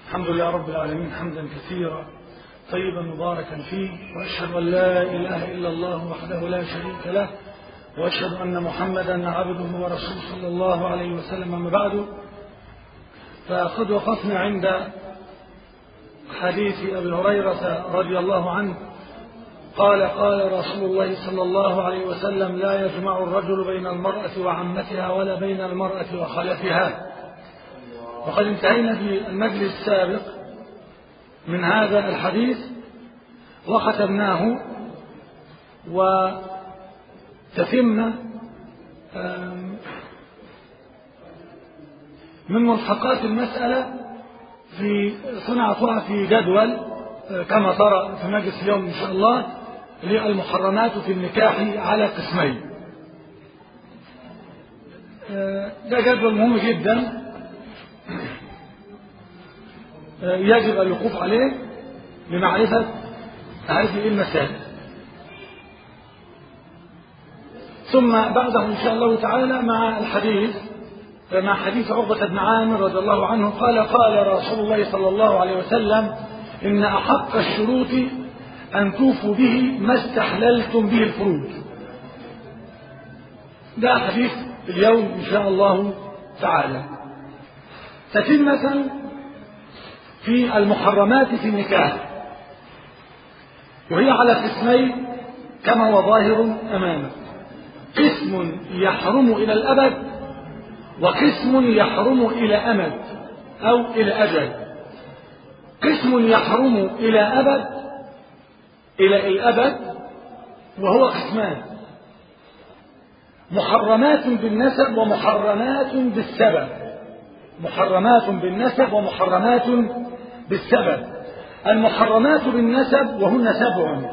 الحمد لله رب العالمين حمدا كثيرا طيبا مباركا فيه وأشهد أن لا إله إلا الله وحده لا شريك له وأشهد أن محمدا عبده ورسوله صلى الله عليه وسلم أما بعد فقد وقفنا عند حديث أبي هريرة رضي الله عنه قال قال رسول الله صلى الله عليه وسلم لا يجمع الرجل بين المرأة وعمتها ولا بين المرأة وخالتها وقد انتهينا في المجلس السابق من هذا الحديث وختمناه وتتم من ملحقات المسألة في صنعتها في جدول كما ترى في مجلس اليوم إن شاء الله للمحرمات في النكاح على قسمين ده جدول مهم جدا يجب الوقوف عليه لمعرفة هذه المسائل ثم بعده إن شاء الله تعالى مع الحديث مع حديث عقبة بن عامر رضي الله عنه قال قال رسول الله صلى الله عليه وسلم إن أحق الشروط أن توفوا به ما استحللتم به الفروج ده حديث اليوم إن شاء الله تعالى تتمة في المحرمات في النكاح وهي على قسمين كما هو ظاهر أمامك قسم يحرم إلى الأبد وقسم يحرم إلى أمد أو إلى أجل قسم يحرم إلى أبد إلى الأبد وهو قسمان محرمات بالنسب ومحرمات بالسبب محرمات بالنسب ومحرمات بالسبب المحرمات بالنسب وهن سبع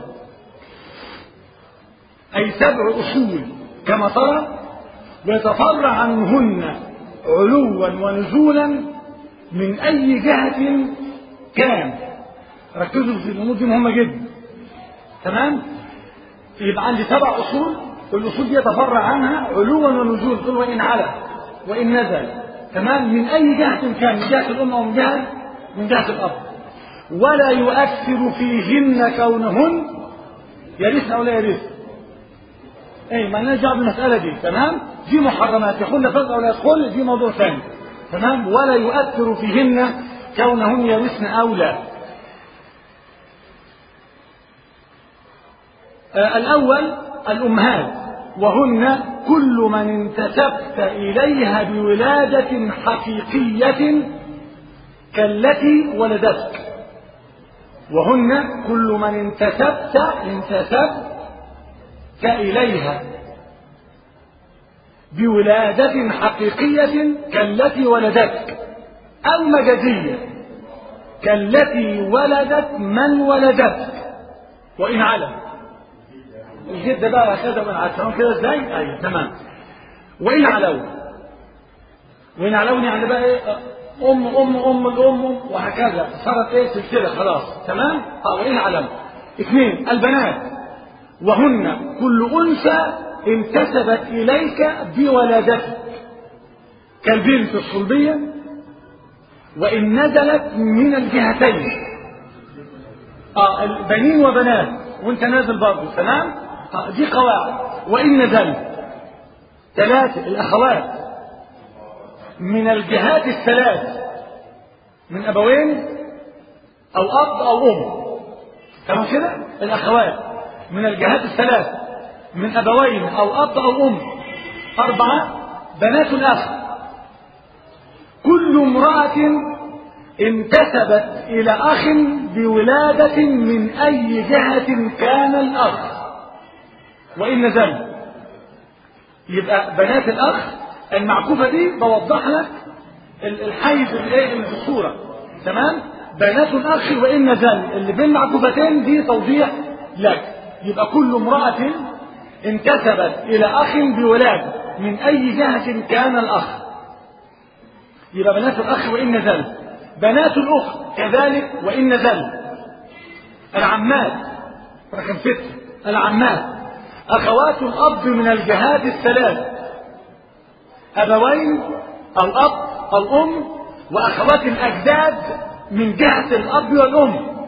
أي سبع أصول كما ترى ويتفرع عنهن علوا ونزولا من أي جهة كان ركزوا في الأمور دي مهمة جدا تمام يبقى عندي سبع أصول والأصول دي يتفرع عنها علوا ونزولا تقول وإن على وإن نزل تمام من أي جهة كان من جهة الأم أو من جهة من جهة الأب ولا يؤثر فيهن كونهن يرثن أو لا يرثن اي ما لناش دعوه بالمساله دي تمام دي محرمات يدخلن فرد او لا يدخل دي موضوع ثاني تمام ولا يؤثر فيهن كونهن يرثن او لا آه الاول الامهات وهن كل من انتسبت اليها بولاده حقيقيه كالتي ولدتك وهن كل من انتسبت انتسبت إليها بولادة حقيقية كالتي ولدتك أو مجازية كالتي ولدت من ولدتك وإن علم الجد بقى هكذا من عشرون كده ازاي؟ أيوة تمام وإن علوا وإن علون يعني بقى إيه أم أم أم الأم وهكذا صارت إيه سلسلة خلاص تمام؟ أه وإن علم اثنين البنات وهن كل أنثى انتسبت إليك بولادتك كالبنت الصلبية وإن نزلت من الجهتين آه البنين وبنات وانت نازل برضه تمام آه دي قواعد وإن نزلت ثلاثة الأخوات من الجهات الثلاث من أبوين أو أب أو أم تمام كده الأخوات من الجهات الثلاث من أبوين أو أب أو أم أربعة بنات الأخ كل امرأة انتسبت إلى أخ بولادة من أي جهة كان الأخ وإن نزل يبقى بنات الأخ المعكوفة دي بوضح لك الحيز اللي في الصورة تمام بنات الأخ وإن نزل اللي بين معكوفتين دي توضيح لك يبقى كل امرأة انتسبت إلى أخ بولادة من أي جهة كان الأخ يبقى بنات الأخ وإن نزل بنات الأخت كذلك وإن نزل العمات رقم ستة العمات أخوات الأب من الجهات الثلاث أبوين الأب الأم وأخوات الأجداد من جهة الأب والأم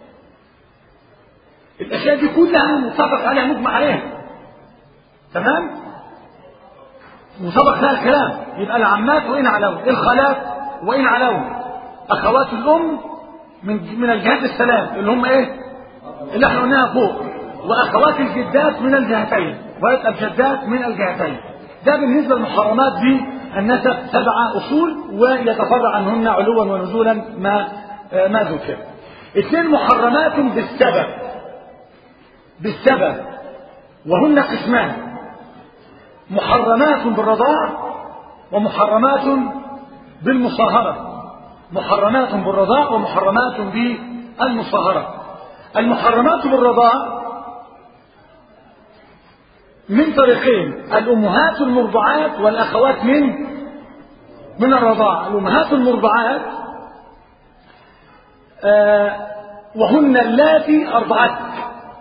الأشياء دي كلها متفق عليها مجمع عليها تمام مسبق لها الكلام يبقى العمات وإن علوا الخالات وإن علوا أخوات الأم من من الجهات الثلاث اللي هم إيه؟ اللي احنا قلناها فوق وأخوات الجدات من الجهتين ويبقى الجدات من الجهتين ده بالنسبة للمحرمات دي النسب سبع أصول ويتفرع عنهن علوا ونزولا ما ما ذكر اثنين محرمات بالسبب بالسبب وهن قسمان محرمات بالرضاع ومحرمات بالمصاهرة محرمات بالرضاع ومحرمات بالمصاهرة المحرمات بالرضاع من طريقين الأمهات المرضعات والأخوات من من الرضاع الأمهات المرضعات آه وهن اللاتي أرضعتك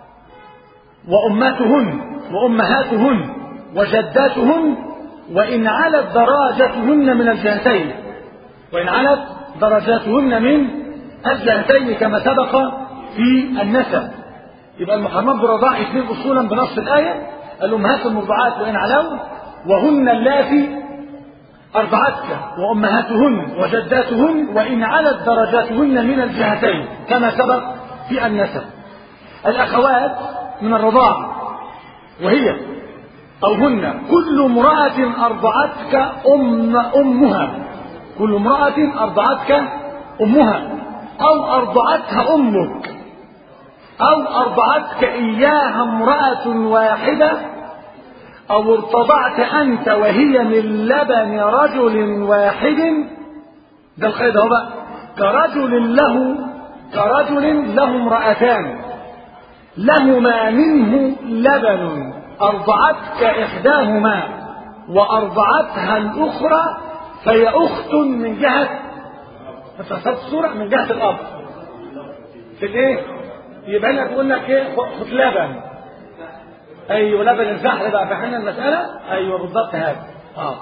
وأماتهن وأمهاتهن وجداتهن وإن علت درجاتهن من الجهتين وإن علت درجاتهن من الجهتين كما سبق في النسب يبقى المحرمات بالرضاع اثنين أصولا بنص الآية الأمهات المرضعات وإن علوا وهن اللاتي أرضعتك وأمهاتهن وجداتهن وإن علت درجاتهن من الجهتين كما سبق في النسب الأخوات من الرضاعة وهي أو هن كل امرأة أرضعتك أم أمها كل امرأة أرضعتك أمها أو أرضعتها أمك أو أرضعتك إياها امرأة واحدة أو ارتضعت أنت وهي من لبن رجل واحد ده الخير ده بقى كرجل له كرجل له امرأتان لهما منه لبن أرضعتك إحداهما وأرضعتها الأخرى فهي أخت من جهة فصلت الصورة من جهة الأب في الإيه؟ يبقى لك تقول لك إيه خد لبن أيوه لبن الزحل بقى فهمنا المسألة أيوه بالضبط هذا آه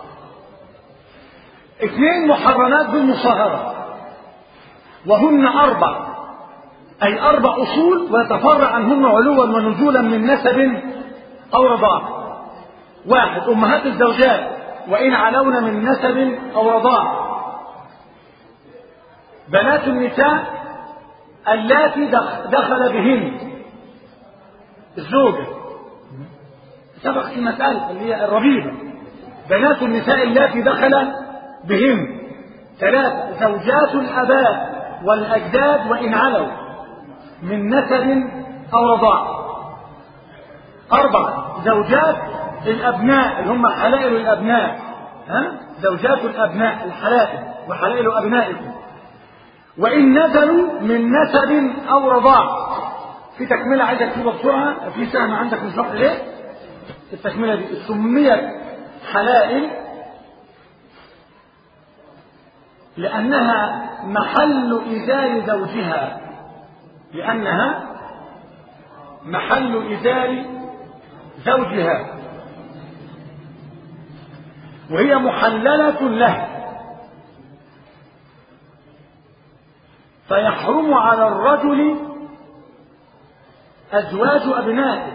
اثنين محرمات بالمصاهرة وهن أربع أي أربع أصول ويتفرع عنهن علوا ونزولا من نسب أو رضاع واحد أمهات الزوجات وإن علون من نسب أو رضاع بنات النساء اللاتي دخل بهن الزوجة سبق في مسألة اللي هي الربيبة بنات النساء اللاتي دخل بهن ثلاثة زوجات الآباء والأجداد وإن علوا من نسب أو رضاع أربعة زوجات الأبناء اللي هم حلائل الأبناء ها؟ زوجات الأبناء الحلائل وحلائل أبنائكم وإن نزلوا من نسب أو رضاع في تكملة عايزك تكتبها بسرعة في سهم عندك مش واخد ليه؟ التكملة دي سميت حلائل لأنها محل إزار زوجها لأنها محل إزار زوجها وهي محللة له فيحرم على الرجل أزواج أبنائه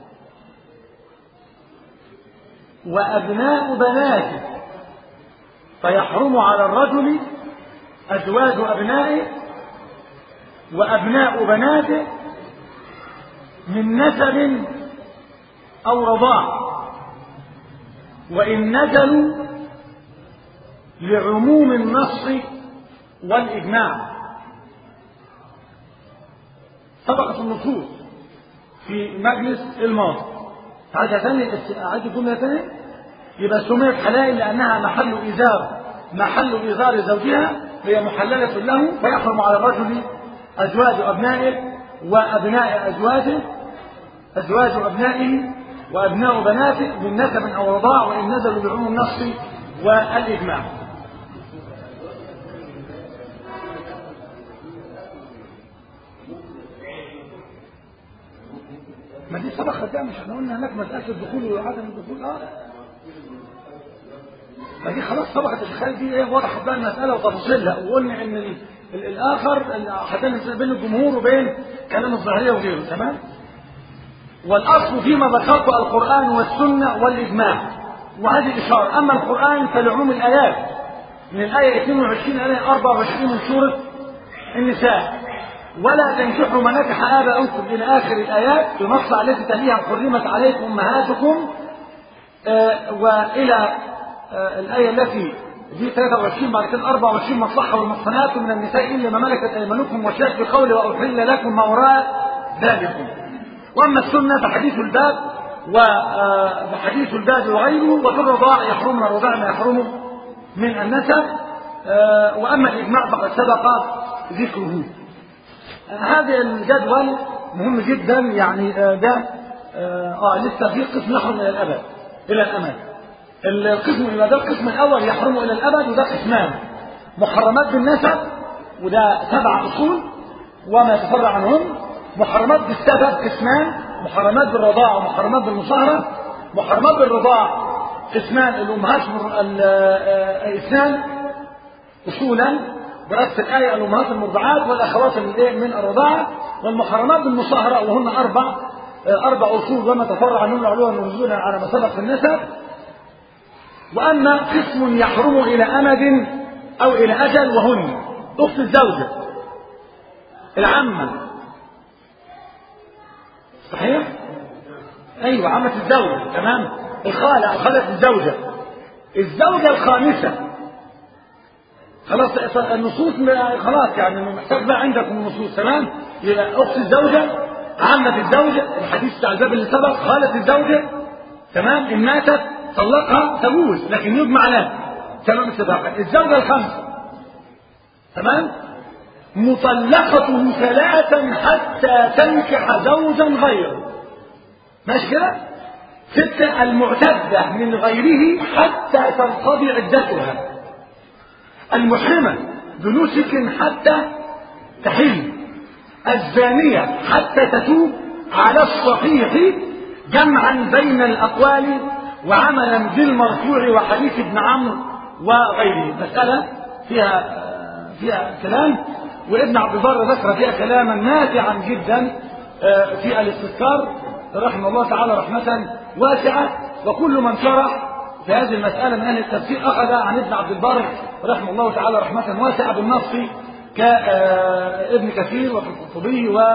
وأبناء بناته فيحرم على الرجل أزواج أبنائه وأبناء بناته من نسب أو رضاع وإن نزلوا لعموم النص والإجماع سبقت النصوص في مجلس الماضي عايز ثاني عايز الجملة ثانية يبقى سميت حلال لأنها محل إزار محل إزار زوجها هي محللة له فيحرم على الرجل أزواج أبنائه وأبناء أزواجه أزواج أبنائه وأبناء بناته من نسب أو رضاع وإن نزلوا بعموم النص والإجماع ما دي سبقت ده مش احنا قلنا هناك مسألة الدخول وعدم الدخول اه ما دي خلاص سبقت الشيخ دي ايه وضحت بقى المسألة وتفاصيلها وقلنا ان ال- الآخر حتى بين الجمهور وبين كلام الظاهرية وغيره تمام والأصل فيما ذكرته القرآن والسنة والإجماع وهذه الإشارة أما القرآن فلعموم الآيات من الآية 22 إلى الآية 24 من سورة النساء ولا تنكحوا ما نكح آباؤكم إلى آخر الآيات بنص التي تليها حرمت عليكم أمهاتكم آه وإلى آه الآية التي دي 23 بعد كده 24 مصلحة والمحصنات من النساء إلا ما ملكت أيمانكم وشاك بقول وأحل لكم ما وراء ذلكم واما السنه فحديث الباب وحديث الباب وغيره وفي الرضاع يحرم من الرضاع ما يحرم من النسب واما الاجماع فقد سبق ذكره هذا الجدول مهم جدا يعني ده اه لسه في قسم يحرم الى الابد الى الامد القسم الى ده القسم الاول يحرم الى الابد وده قسمان محرمات بالنسب وده سبع اصول وما يتفرع عنهم محرمات بالسبب قسمان محرمات بالرضاعة ومحرمات بالمصاهرة محرمات بالرضاعة قسمان الأمهات اثنان أصولا برأس الآية الأمهات المرضعات والأخوات من الرضاعة والمحرمات بالمصاهرة وهن أربع أربع أصول وما تفرع عنهم علوها ونزولا على ما سبق في النسب وأما قسم يحرم إلى أمد أو إلى أجل وهن أخت الزوجة العمة صحيح ايوه عمة الزوجة تمام الخالة خالة الزوجة الزوجة الخامسة خلاص النصوص خلاص يعني محتاج بقى عندكم النصوص تمام يبقى اخت الزوجة عمة الزوجة الحديث بتاع الباب اللي سبق خالة الزوجة تمام ان ماتت طلقها تجوز لكن يجمع لها تمام اتفاقا الزوجة الخامسة تمام مطلقته ثلاثا حتى تنكح زوجا غيره ماشي كده ستة المعتدة من غيره حتى تنقضي عدتها المحرمة بنسك حتى تحل الزانية حتى تتوب على الصحيح جمعا بين الأقوال وعملا بالمرفوع وحديث ابن عمرو وغيره مسألة فيها فيها كلام وابن عبد البر ذكر فيها كلاما نافعا جدا في الاستذكار رحمه الله تعالى رحمة واسعة وكل من شرح في هذه المسألة من أهل التفسير أخذ عن ابن عبد البر رحمه الله تعالى رحمة واسعة بالنص كابن كثير وفي القرطبي و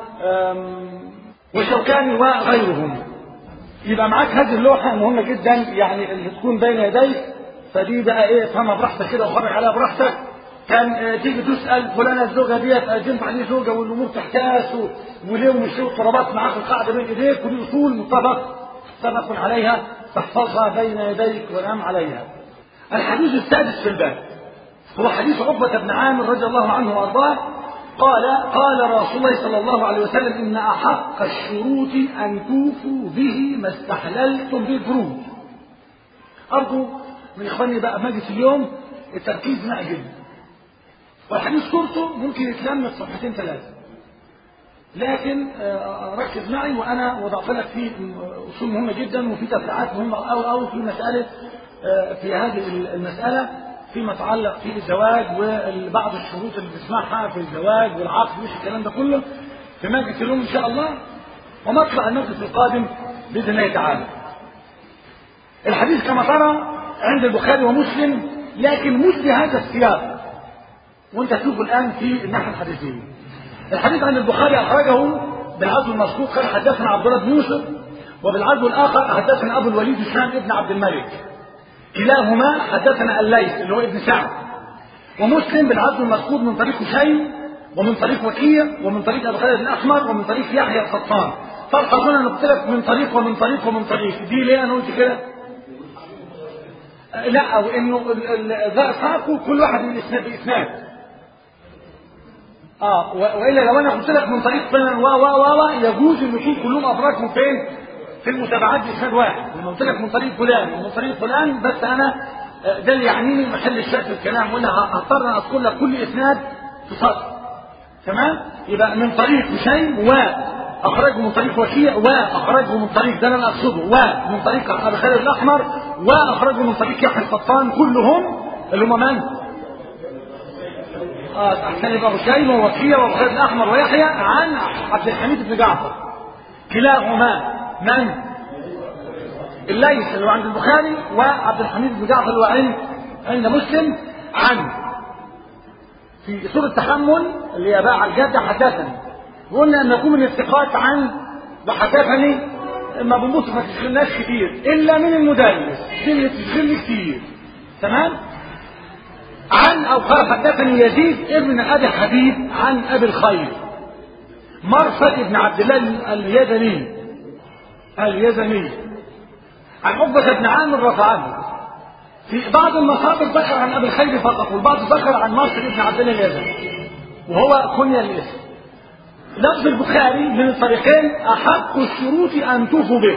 والشوكاني وغيرهم يبقى معاك هذه اللوحة مهمة جدا يعني اللي تكون بين يديك فدي بقى ايه افهمها براحتك كده وخرج عليها براحتك كان تيجي تسال فلانه الزوجه ديت تنفع ليه زوجه والامور تحتاس وليه ومش ليه اضطرابات معاك القاعده بين ايديك ودي اصول مطابق سبق عليها تحفظها بين يديك ونام عليها. الحديث السادس في الباب هو حديث عقبه بن عامر رضي الله عنه وارضاه قال قال رسول الله صلى الله عليه وسلم ان احق الشروط ان توفوا به ما استحللتم به الفروج. ارجو من اخواني بقى مجلس اليوم التركيز معي جدا. والحديث صورته ممكن يتلم في صفحتين ثلاثة لكن ركز معي وأنا وضعت لك فيه أصول مهمة جدا وفي تفريعات مهمة أو أو في مسألة في هذه المسألة فيما يتعلق في الزواج وبعض الشروط اللي بنسمعها في الزواج والعقد مش الكلام ده كله في مجلس اليوم إن شاء الله ومطلع المجلس القادم بإذن الله تعالى. الحديث كما ترى عند البخاري ومسلم لكن مش بهذا السياق وانت تشوفه الان في الناحيه الحديثيه. الحديث عن البخاري اخرجه بالعزو المسبوق قال حدثنا عبد الله بن يوسف وبالعزو الاخر حدثنا ابو الوليد هشام ابن عبد الملك. كلاهما حدثنا الليث اللي هو ابن سعد. ومسلم بالعزو المذكور من طريق شيء ومن طريق وكيع ومن طريق ابو خالد الاحمر ومن طريق يحيى القطان. فرق هنا انا قلت لك من طريق ومن طريق ومن طريق دي ليه انا قلت كده؟ لا او انه ذا ساقوا كل واحد من الاسناد باسناد اه والا لو انا قلت لك من طريق فلان و و و يجوز ان يكون كلهم افرادهم فين؟ في المتابعات باسناد واحد لما قلت لك من طريق فلان ومن طريق فلان بس انا ده اللي يعنيني محل الشك في الكلام وانا هضطر ان اذكر لك كل اسناد في سطر تمام؟ يبقى من طريق شيء و اخرجه من طريق وكيع واخرجه من طريق ده انا اقصده ومن طريق ابي خالد الاحمر واخرجه من طريق يحيى القطان كلهم اللي هم من؟ آه الثاني يبقى هشيم ووكيع وخالد الاحمر ويحيى عن عبد الحميد بن جعفر كلاهما من؟ الليث اللي هو عند البخاري وعبد الحميد بن جعفر اللي هو عند عند مسلم عن في سورة التحمل اللي هي بقى على الجد حدثني وقلنا ان يكون من الثقات عن وحدثني ما بنبص ما تشغلناش كتير الا من المدرس دي اللي تشغلني كتير تمام عن او قال حدثني يزيد ابن ابي حبيب عن ابي الخير مرثد ابن عبد الله اليزني اليزني عن عقبة بن عامر رفعه في بعض المصادر ذكر عن ابي الخير فقط والبعض ذكر عن مرثد ابن عبد الله اليزني وهو كنية الاسم لفظ البخاري من الطريقين احق الشروط ان توفوا به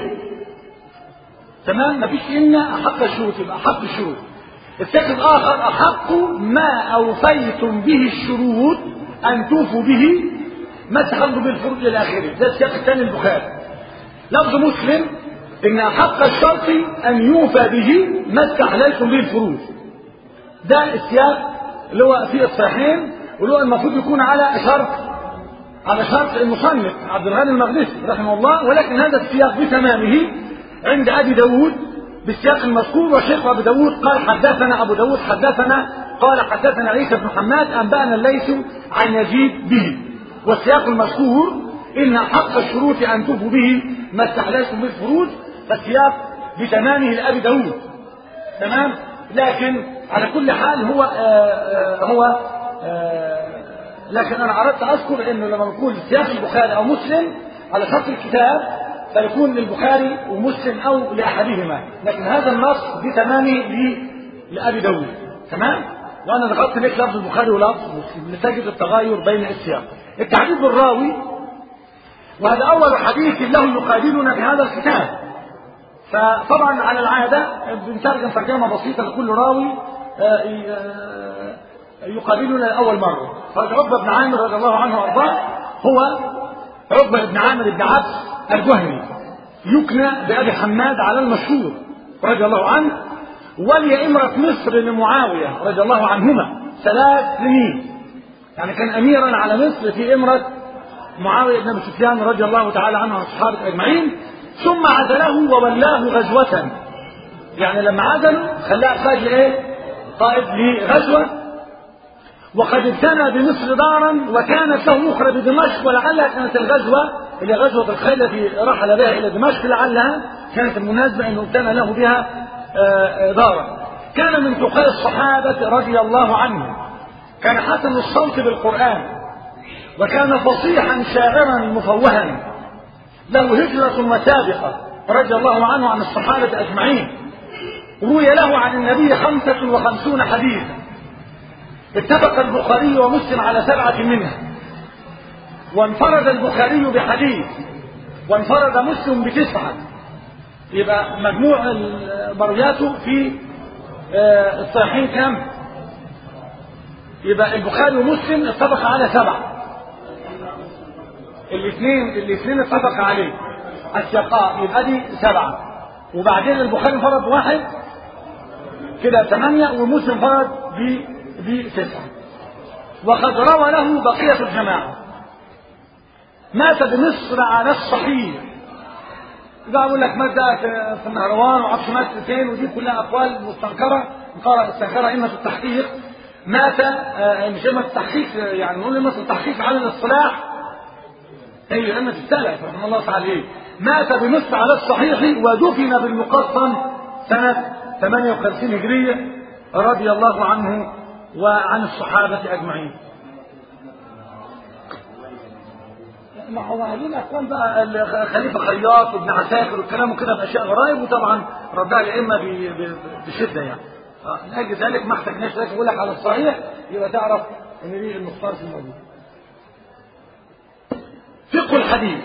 تمام مفيش ان احق الشروط يبقى احق الشروط الشكل اخر احق ما اوفيتم به الشروط ان توفوا به ما تخلوا بالفروض الى اخره ده السياق الثاني البخاري لفظ مسلم ان احق الشرط ان يوفى به ما استحللتم به الفروض ده السياق اللي هو في الصحيحين واللي هو المفروض يكون على شرط على شرط المصنف عبد الغني المقدسي رحمه الله ولكن هذا السياق بتمامه عند ابي داود بالسياق المذكور وشيخ ابو داود قال حدثنا ابو داود حدثنا قال حدثنا عيسى بن حماد انبانا الليث عن يزيد به والسياق المذكور ان حق الشروط ان توفوا به ما استحللتم به الفروج فالسياق بتمامه لابي داود تمام لكن على كل حال هو آآ هو آآ لكن انا اردت اذكر انه لما نقول سياق البخاري او مسلم على شرط الكتاب فيكون للبخاري ومسلم او لاحدهما لكن هذا النص بتمامه لابي داود تمام وانا ذكرت لك لفظ البخاري ولفظ مسلم لتجد التغاير بين السياق التعديد بالراوي وهذا اول حديث له يقابلنا في هذا الكتاب فطبعا على العاده بنترجم ترجمه بسيطه لكل راوي يقابلنا لاول مره فعقبه بن عامر رضي الله عنه وارضاه هو عقبه بن عامر بن عبد الجهني يكنى بأبي حماد على المشهور رضي الله عنه ولي إمرة مصر لمعاوية رضي الله عنهما ثلاث سنين يعني كان أميرا على مصر في إمرة معاوية بن أبي سفيان رضي الله تعالى عنه والصحابة أجمعين ثم عزله وولاه غزوة يعني لما عزله خلاه قائد لإيه؟ قائد لغزوة وقد ابتنى بمصر دارا وكانت له أخرى بدمشق ولعلها كانت الغزوة اللي غزوة الخيل التي رحل بها إلى دمشق لعلها كانت المناسبة أنه ابتنى له بها دارا كان من تقاء الصحابة رضي الله عنهم كان حسن الصوت بالقرآن وكان فصيحا شاعرا مفوها له هجرة وسابقة رضي الله عنه عن الصحابة أجمعين روي له عن النبي خمسة وخمسون حديثا اتفق البخاري ومسلم على سبعة منها وانفرد البخاري بحديث وانفرد مسلم بتسعة يبقى مجموع مروياته في الصحيحين كم يبقى البخاري ومسلم اتفق على سبعة الاثنين الاثنين اتفق عليه الشقاء يبقى دي سبعة وبعدين البخاري انفرد واحد كده ثمانية ومسلم انفرد بتسعة وقد روى له بقية الجماعة مات بمصر على الصحيح ده اقول لك مات في النهروان وعرفش مات فين ودي كلها اقوال مستنكره استنكرها ائمه التحقيق مات مش ائمه التحقيق يعني نقول ائمه التحقيق على الاصطلاح هي ائمه السلف رحمه الله تعالى مات بمصر على الصحيح ودفن بالمقطم سنه 58 هجريه رضي الله عنه وعن الصحابه اجمعين ما هو هذين اقوام بقى خليفه خياط وابن عساكر والكلام كده باشياء غرائب وطبعا ردها الائمه بشده يعني لاجل ذلك ما احتاجناش لك اقول لك على الصحيح يبقى تعرف ان دي المختار في الموضوع فقه الحديث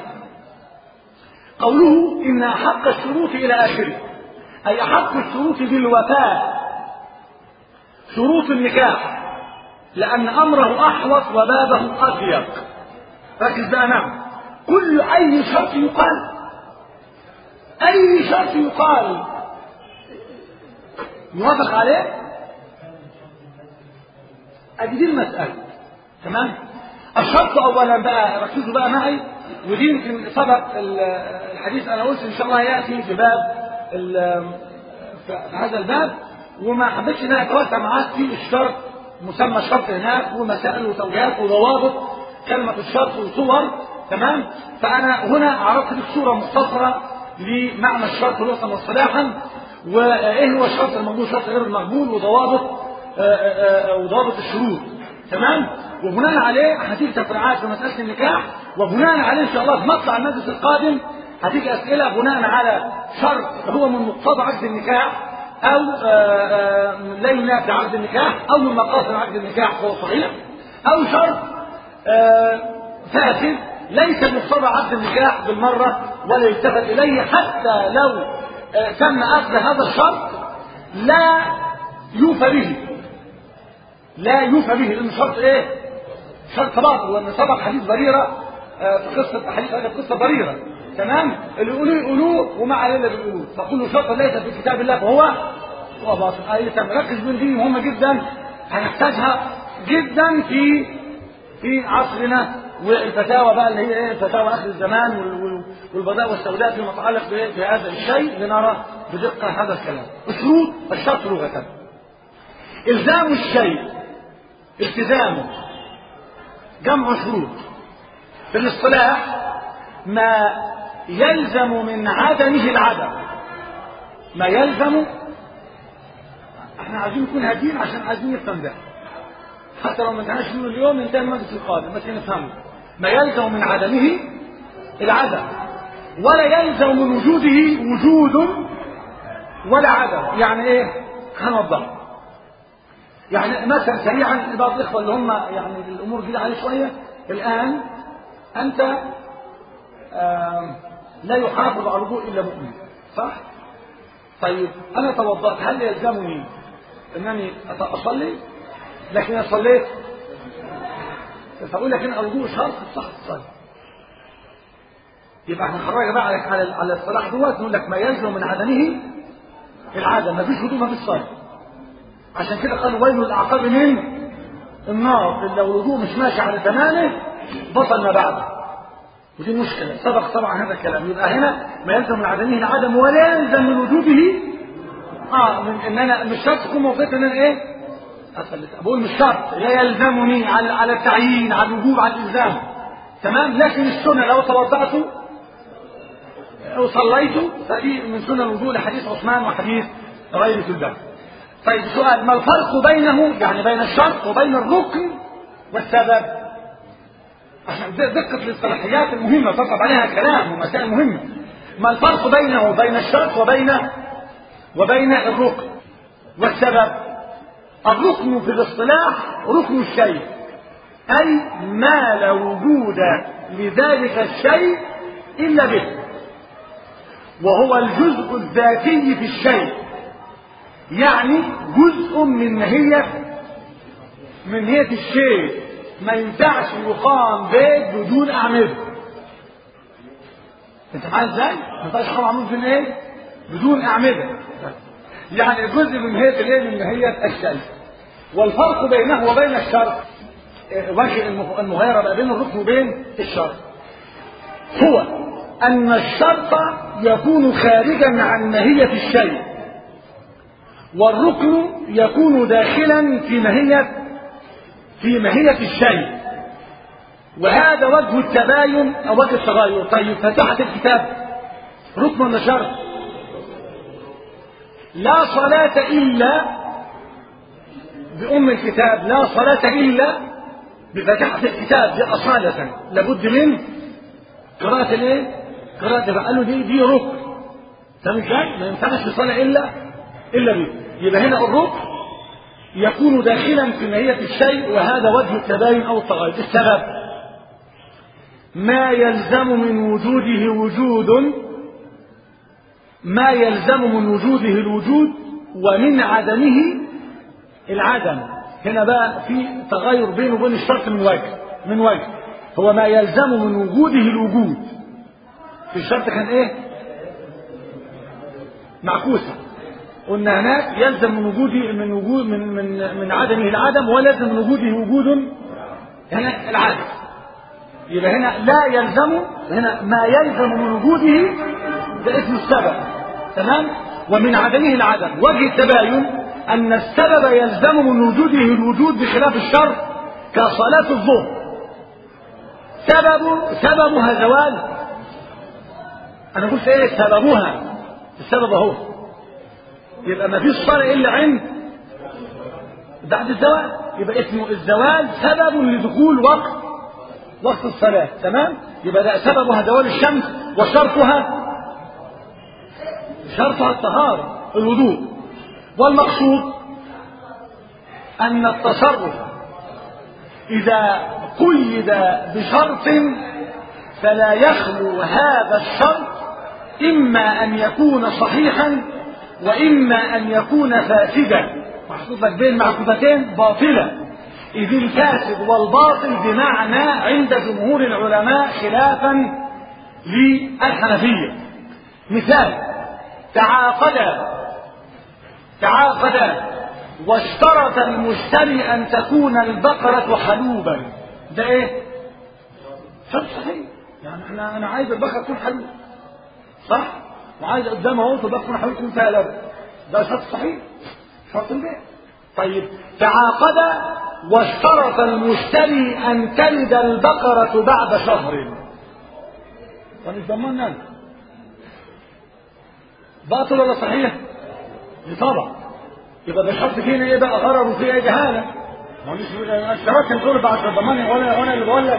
قوله ان احق الشروط الى اخره اي احق الشروط بالوفاء شروط النكاح لان امره احوط وبابه اضيق ركز بقى نعم كل اي شرط يقال اي شرط يقال يوافق عليه ادي دي المسألة تمام الشرط اولا بقى ركزوا بقى معي ودي يمكن سبق الحديث انا قلت ان شاء الله ياتي في باب في هذا الباب وما حبيتش ان انا اتوسع معاك في الشرط مسمى الشرط هناك ومسائل وتوجيهات وضوابط كلمة الشرط وصور تمام فأنا هنا عرضت لك صورة مختصرة لمعنى الشرط لغة واصطلاحا وإيه هو الشرط المقبول الشرط غير المقبول وضوابط وضوابط الشروط تمام وبناء عليه هتيجي تفريعات في مسألة النكاح وبناء عليه إن شاء الله في مطلع المجلس القادم هتيجي أسئلة بناء على شرط هو من مقتضى عقد النكاح أو لا ينافي عقد النكاح أو من مقاصد عقد النكاح فهو صحيح أو شرط فاسد ليس مقتضى عقد النكاح بالمرة ولا يلتفت إليه حتى لو تم أخذ هذا الشرط لا يوفى به لا يوفى به لأنه شرط إيه؟ شرط باطل وأن سبق حديث بريرة في قصة حديث هذا قصة بريرة تمام اللي يقولوه يقولوه وما علينا بيقولوه فكل شرط ليس في كتاب الله فهو هو باطل أي ركز من دي مهمة جدا هنحتاجها جدا في في عصرنا والفتاوى بقى اللي هي ايه فتاوى اخر الزمان والبضاء والسوداء فيما يتعلق بهذا الشيء لنرى بدقه هذا الكلام. الشروط الشرط لغه. الزام الشيء التزامه جمع شروط في الاصطلاح ما يلزم من عدمه العدم ما يلزم احنا عايزين نكون هادين عشان عايزين نفهم ده حتى لو ما انتهاش منه اليوم ينتهي المجلس القادم بس نفهمه ما يلزم من عدمه العدم ولا يلزم من وجوده وجود ولا عدم يعني ايه هنوضح يعني مثلا سريعا بعض الاخوه اللي هم يعني الامور جديده عليه شويه الان انت آه لا يحافظ على الوضوء الا مؤمن صح طيب انا توضأت هل يلزمني انني اصلي لكن انا صليت فاقول لك ان الوضوء شرط صح الصلاه يبقى احنا خرجنا بقى على على على الصلاح دوت نقول لك ما يلزم من عدمه العدم ما فيش وضوء ما فيش صلاه عشان كده قالوا ويل الاعقاب من النار لو الوضوء مش ماشي على تمامه بطل ما بعده ودي مشكله سبق طبعا هذا الكلام يبقى هنا ما يلزم من عدمه العدم ولا يلزم من وجوده اه من ان انا مش شرط تكون موقفت ان انا ايه بقول مش شرط لا يلزمني على على التعيين على الوجوب على الالزام تمام لكن السنه لو توضأت او صليت فدي من سنن الوضوء لحديث عثمان وحديث غير الباب طيب سؤال ما الفرق بينه يعني بين الشرط وبين الركن والسبب عشان دقة الاصطلاحيات المهمة تطلب عليها كلام ومسائل مهمة ما الفرق بينه وبين الشرط وبين وبين الركن والسبب الركن في الاصطلاح ركن الشيء أي ما لا وجود لذلك الشيء إلا به وهو الجزء الذاتي في الشيء يعني جزء من ماهية من ماهية الشيء ما ينفعش يقام بيت بدون أعمدة انت معايا ازاي؟ ما ينفعش يقام عمود بدون ايه؟ بدون أعمدة يعني جزء من ماهية الايه؟ من ماهية الشيء والفرق بينه وبين الشرط وجه المغايرة بقى بين الركن وبين الشرط هو أن الشرط يكون خارجا عن ماهية الشيء والركن يكون داخلا في ماهية في ماهية الشيء وهذا وجه التباين أو وجه التغير طيب فتحت الكتاب ركن ولا شرط لا صلاة إلا بأم الكتاب لا صلاة إلا بفتحة الكتاب دي أصالة لابد من قراءة الايه؟ قراءة قال له دي دي ركن فاهم ازاي؟ ما ينفعش يصلي إلا إلا به يبقى هنا الركن يكون داخلا في ماهية الشيء وهذا وجه التباين أو التغير السبب ما يلزم من وجوده وجود ما يلزم من وجوده الوجود ومن عدمه العدم هنا بقى في تغير بينه وبين الشرط من وجه من وجه هو ما يلزم من وجوده الوجود في الشرط كان ايه معكوسة قلنا هناك يلزم من وجوده من وجود من من من عدمه العدم ولا يلزم من وجوده وجود هنا العدم يبقى هنا لا يلزم هنا ما يلزم من وجوده ده اسم السبب تمام ومن عدمه العدم وجه التباين أن السبب يلزم من وجوده الوجود بخلاف الشر كصلاة الظهر سبب سببها زوال أنا قلت إيه سببها السبب أهو يبقى ما فيش صلاة إلا عند بعد الزوال يبقى اسمه الزوال سبب لدخول وقت وقت الصلاة تمام يبقى ده سببها زوال الشمس وشرطها شرطها الطهارة الوضوء والمقصود أن التصرف إذا قيد بشرط فلا يخلو هذا الشرط إما أن يكون صحيحا وإما أن يكون فاسدا محطوط لك بين معكوفتين باطلة إذ الفاسد والباطل بمعنى عند جمهور العلماء خلافا للحنفية مثال تعاقدا تعاقدا واشترط المشتري أن تكون البقرة حلوبا ده إيه؟ شرط صحيح يعني احنا أنا عايز البقرة تكون حلوب صح؟ وعايز قدامها اهو البقرة تكون حلوب تكون فيها لبن ده شرط صحيح شرط البيع طيب تعاقد واشترط المشتري أن تلد البقرة بعد شهر ومش ضمننا أنت باطل ولا صحيح؟ طبعا يبقى ده شرط فينا ايه بقى غرر وفيه ايه جهاله ما هو مش اشتركت تقول بعد الضمان وانا وانا اللي بقول لك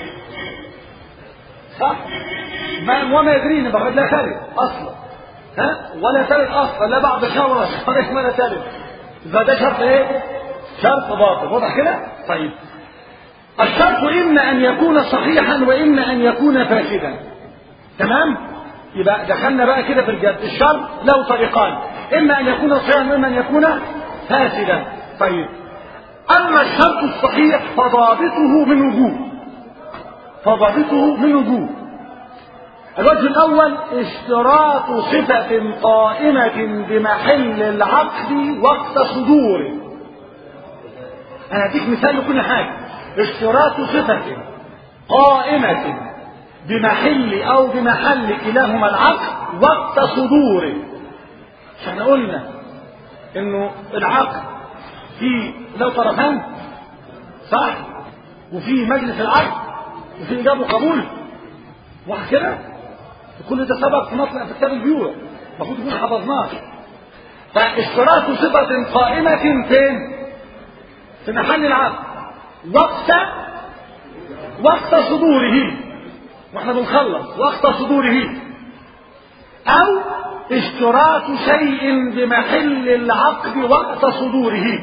صح ما وما يدريني بقى لا تلد اصلا ها ولا تلد اصلا لا بعد شهر ولا شهرين ولا تلد يبقى ده شرط ايه؟ شرط باطل واضح كده؟ طيب الشرط اما ان يكون صحيحا واما ان يكون فاسدا تمام؟ يبقى دخلنا بقى كده في الجد الشرط له طريقان اما ان يكون صحيحا واما ان يكون فاسدا طيب اما الشرط الصحيح فضابطه من وجوه فضابطه من وجوه الوجه الاول اشتراط صفه قائمه بمحل العقد وقت صدوره انا هديك مثال لكل حاجه اشتراط صفه قائمه بمحل او بمحل كلاهما العقد وقت صدوره احنا قلنا انه العقد في له طرفان صح وفي مجلس العقد وفي اجابه وقبول واحد كده وكل ده سبق في مطلع في كتاب البيوع المفروض يكون حفظناه فاشتراط صفة قائمة فين؟ في محل العقد وقت وقت صدوره واحنا بنخلص وقت صدوره او اشتراط شيء بمحل العقد وقت صدوره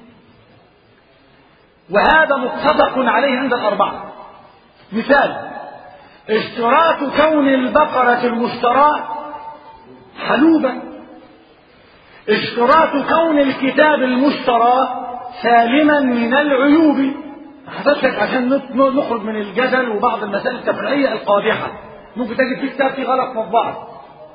وهذا متفق عليه عند الأربعة مثال اشتراط كون البقرة المشتراة حلوبا اشتراط كون الكتاب المشترى سالما من العيوب حضرتك عشان نخرج من الجدل وبعض المسائل التفريعية القادحة ممكن تجد في كتاب فيه غلط مطبعي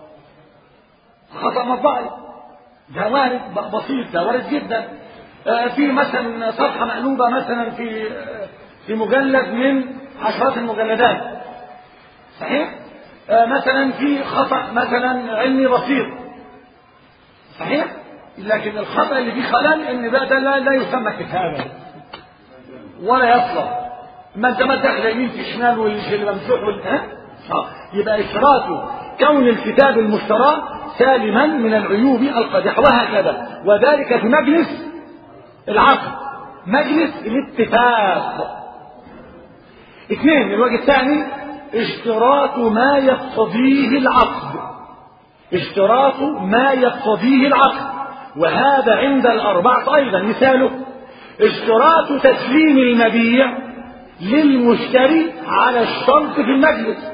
خطأ مطبعي ده وارد بسيط ده وارد جدا في مثلا صفحة مقلوبة مثلا في في مجلد من عشرات المجلدات صحيح؟ مثلا في خطأ مثلا علمي بسيط صحيح؟ لكن الخطأ اللي فيه خلل ان بقى ده لا, لا يسمى كتابا ولا يصلح ما انت ما داخل يمين في شمال واللي ممسوح وال ها؟ يبقى اشراط كون الكتاب المشترى سالما من العيوب القادحة وهكذا وذلك في مجلس العقد مجلس الاتفاق اثنين الوجه الثاني اشتراط ما يقتضيه العقد اشتراط ما يقتضيه العقد وهذا عند الأربعة أيضا مثاله اشتراط تسليم المبيع للمشتري على الشرط في المجلس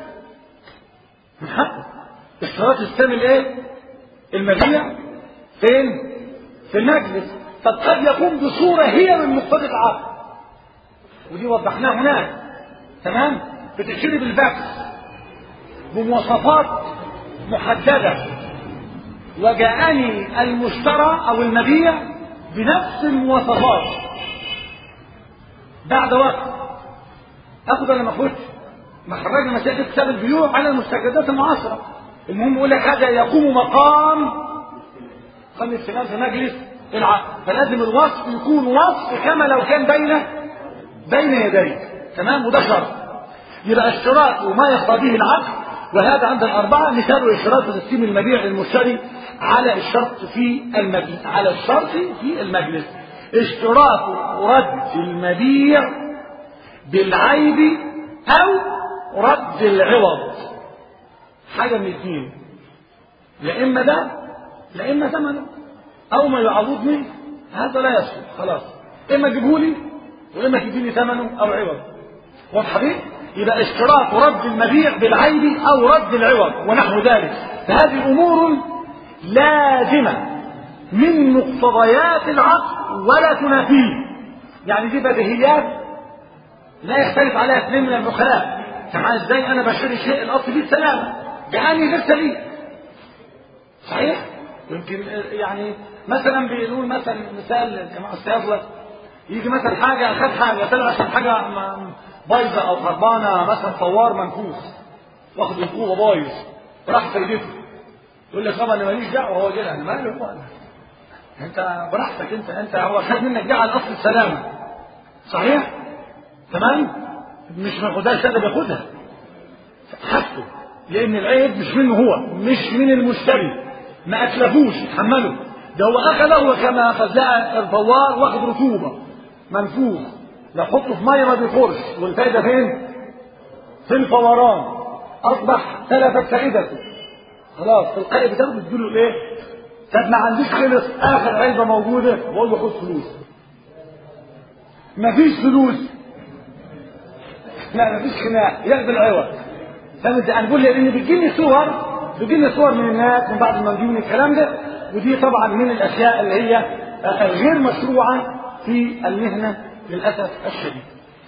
اشتراط تسليم الايه المبيع فين في المجلس طب قد يكون بصورة هي من مقتضى العقد ودي وضحناها هناك تمام بتشتري بالباكس بمواصفات محددة وجاءني المشترى او المبيع بنفس المواصفات بعد وقت اخد ولا ما اخدش ما خرجنا مسائل كتاب البيوع على المستجدات المعاصره المهم يقول لك هذا يقوم مقام قام السلام في مجلس العقد فلازم الوصف يكون وصف كما لو كان بين بين يديك تمام وده شرط يبقى اشتراط وما يقتضيه العقد وهذا عند الأربعة مثال اشتراط تسليم المبيع للمشتري على الشرط في المجلس على الشرط في المجلس اشتراط رد المبيع بالعيب أو رد العوض حاجة من الاثنين يا إما ده يا إما ثمنه أو ما يعوضني هذا لا يصلح خلاص إما تجيبهولي وإما تديني ثمنه أو عوض واضحة دي؟ يبقى اشتراط رد المبيع بالعيب أو رد العوض ونحو ذلك فهذه أمور لازمة من مقتضيات العقد ولا تنافيه يعني دي بديهيات لا يختلف عليها اثنين من العقلاء سمعان ازاي انا بشتري شيء الاصل فيه السلامه جعلني غير سليم صحيح يمكن يعني مثلا بيقول مثلا مثال جماعه الصيادله يجي مثلا حاجه اخذ حاجه طلع عشان حاجه بايظه او خربانه مثلا طوار منفوخ واخد القوه بايظ راح سيدته يقول لك طبعا انا ماليش دعوه هو كده انا مالي هو أنا. انت براحتك انت انت هو خد منك دي على اصل السلامه صحيح تمام مش ما خدهاش ده بياخدها حاجته لان العيب مش منه هو مش من المشتري ما اتلفوش يتحمله ده هو اخذه وكما اخذ لقى الفوار واخد رطوبه منفوخ يحطه في ميه ما بيخرش والفايده فين؟ في الفوران اصبح تلفت فائدته خلاص في القلب بتاخده تديله ايه؟ طب ما عنديش خلص اخر علبه موجوده بقول له خد فلوس مفيش فلوس لا مفيش خناق ياخد العوض فهمت انا بقول لان بتجيني صور بتجيني صور من الناس من بعض المنجومين الكلام ده ودي طبعا من الاشياء اللي هي غير مشروعه في المهنه للاسف الشديد.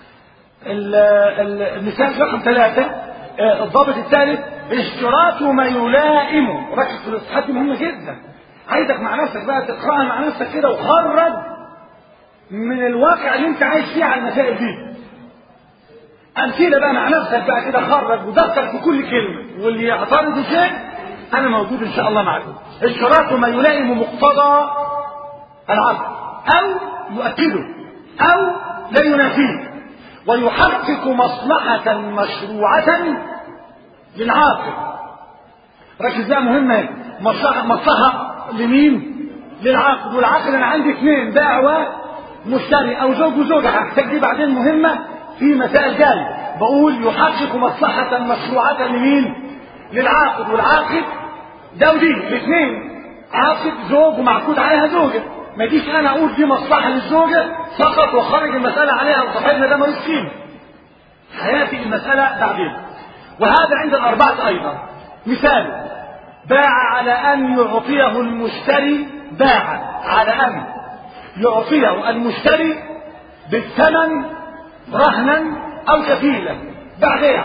المثال رقم ثلاثه الضابط الثالث اشتراط ما يلائم ركز في الاصحاحات دي مهمه جدا عايزك مع نفسك بقى تقراها مع نفسك كده وخرج من الواقع اللي انت عايش فيه على المسائل دي امثله بقى مع نفسك بقى كده خرج ودخل في كل كلمه واللي يعترض شيء انا موجود ان شاء الله معكم اشتراط ما يلائم مقتضى العقد او يؤكده او لا ينافيه ويحقق مصلحة مشروعة للعاقل ركز بقى مهمة مصلحة مصلحة لمين؟ للعاقل والعاقل انا عندي اثنين باع ومشتري او زوج وزوجة هحتاج دي بعدين مهمة في مسائل جاية بقول يحقق مصلحة مشروعة لمين؟ للعاقل والعاقل ده ودي الاثنين عاقل زوج ومعقود عليها زوجة ما يجيش انا اقول دي مصلحة للزوجة فقط وخرج المسألة عليها وصاحبنا ده ملوش قيمة هياتي المسألة بعدين وهذا عند الأربعة أيضا مثال باع على أن يعطيه المشتري باع على أن يعطيه المشتري بالثمن رهنا أو كفيلا باع بيع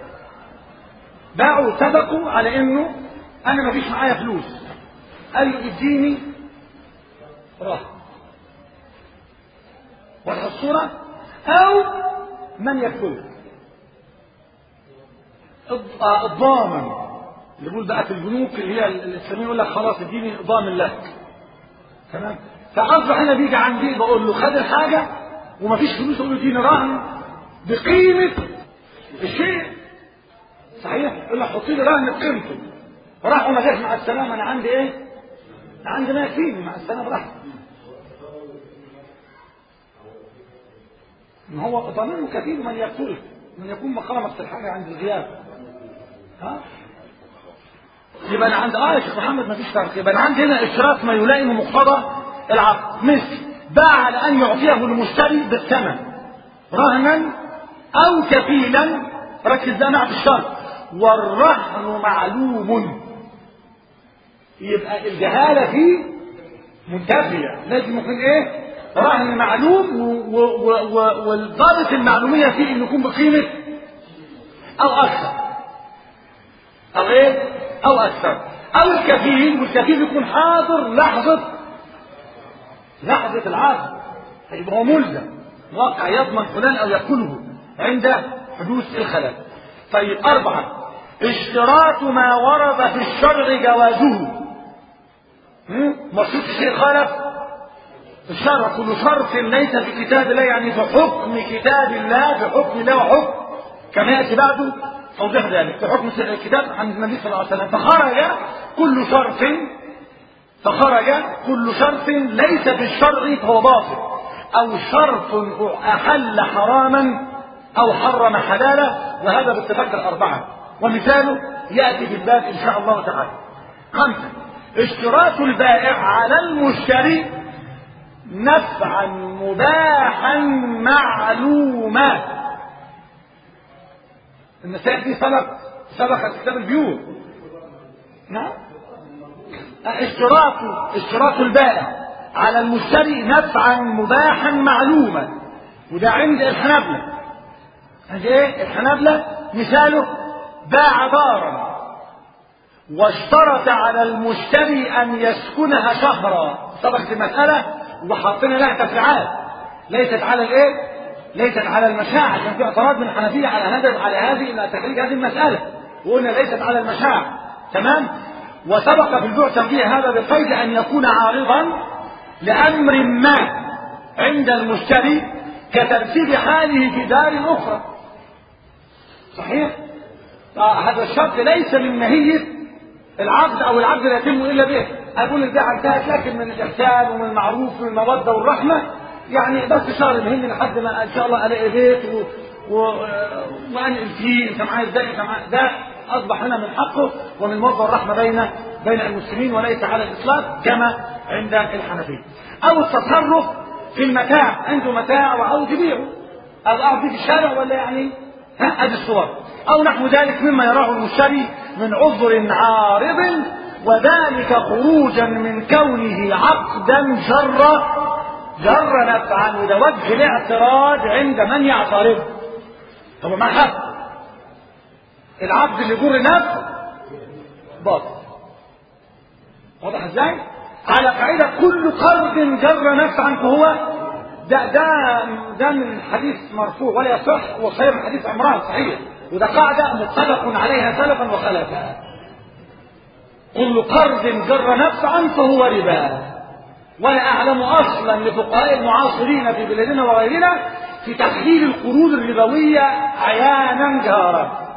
باعوا اتفقوا على انه انا ما فيش معايا فلوس قال له اديني رهن واضحه الصوره او من يكتبه الضامن اللي بيقول بقى في البنوك اللي هي الاسلاميه يقول لك خلاص اديني ضامن لك تمام فاصبح هنا بيجي عندي بقول له خد الحاجه ومفيش فلوس اقول له اديني رهن بقيمه الشيء صحيح يقول لك حط لي رهن بقيمته راح وما جاش مع السلامه انا عندي ايه؟ عندي ما يكفيني مع السلامه راح ما هو ضمير كثير من يقتله من يكون مقامك في الحاجه عند الغياب ها يبقى انا عند اه يا شيخ محمد ما فيش فرق يبقى انا عندي هنا اشراف ما يلائم مقتضى العقد مثل باع على ان يعطيه المشتري بالثمن رهنا او كفيلا ركز ده مع الشرط والرهن معلوم يبقى الجهاله فيه منتفيه لازم يكون ايه رهن معلوم والضابط المعلوميه فيه انه يكون بقيمه او اكثر او ايه او اكثر او الكفيل والكفيل يكون حاضر لحظه لحظه العقد يبقى هو ملزم واقع يضمن فلان او يقوله عند حدوث الخلل طيب أربعة اشتراط ما ورد في الشرع جوازه مقصود الشيء خالف الشرع كل شرط ليس في كتاب الله يعني في حكم كتاب الله في حكم الله وحكم كما يأتي بعده توضيح ذلك في حكم الكتاب عن النبي صلى الله عليه وسلم فخرج كل شرط فخرج كل شرط ليس في الشرع فهو باطل أو شرط أحل حراما أو حرم حلالا وهذا باتفاق الأربعة ومثاله يأتي في الباب إن شاء الله تعالى خمسة اشتراط البائع على المشتري نفعا مباحا معلوما المسائل دي سبق سبق كتاب البيوع نعم اشتراط اشتراط البائع على المشتري نفعا مباحا معلوما وده عند الحنابلة عند ايه الحنابلة مثاله باع دارا واشترط على المشتري ان يسكنها شهرا سبقت المسألة وحطينا لها تفريعات ليست على الايه ليست على المشاع كان في اعتراض من الحنفية على هذا على هذه الى تخريج هذه المسألة وقلنا ليست على المشاع تمام وسبق في البيع تنبيه هذا بقيد ان يكون عارضا لامر ما عند المشتري كترتيب حاله في دار اخرى صحيح هذا الشرط ليس من ماهيه العقد او العقد لا يتم الا به اقول البيعه انتهت لكن من الاحسان ومن المعروف ومن الموده والرحمه يعني بس شهر مهم لحد ما ان شاء الله الاقي بيت و... و... وانقل فيه انت معايا ازاي انت معايا ده اصبح هنا من حقه ومن الموده والرحمه بين بين المسلمين وليس على الاطلاق كما عند الحنفيه او التصرف في المتاع عنده متاع وعاوز يبيعه او قاعد في الشارع ولا يعني ها ادي الصور او نحو ذلك مما يراه المشتري من عذر عارض وذلك خروجا من كونه عقدا جر جر نفعا وده وجه الاعتراض عند من يعترض طب ما حق العقد اللي يجر نفع باطل واضح ازاي على قاعده كل قرض جر نفعا فهو ده ده ده من حديث مرفوع ولا يصح وصحيح من حديث عمران صحيح وده قاعده متفق عليها سلفا وخلفا كل قرض جر نفعا فهو ربا ولا اعلم اصلا لفقهاء المعاصرين في بلادنا وغيرنا في تحليل القروض الربويه عيانا جهارا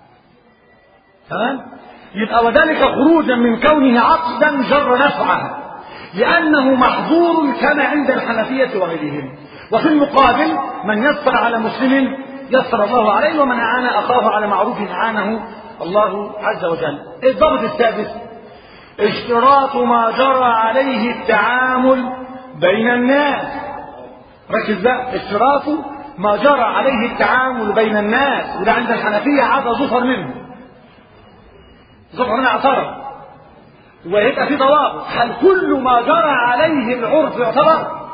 تمام يبقى وذلك خروجا من كونه عقدا جر نفعا لأنه محظور كما عند الحنفية وغيرهم وفي المقابل من يسر على مسلم يسر الله عليه ومن أعان أخاه على معروف أعانه الله عز وجل الضبط السادس اشتراط ما جرى عليه التعامل بين الناس ركز بقى اشتراط ما جرى عليه التعامل بين الناس وده عند الحنفية عاد ظفر منه ظفر منه اعترض ويبقى في ضوابط هل كل ما جرى عليه العرف يعتبر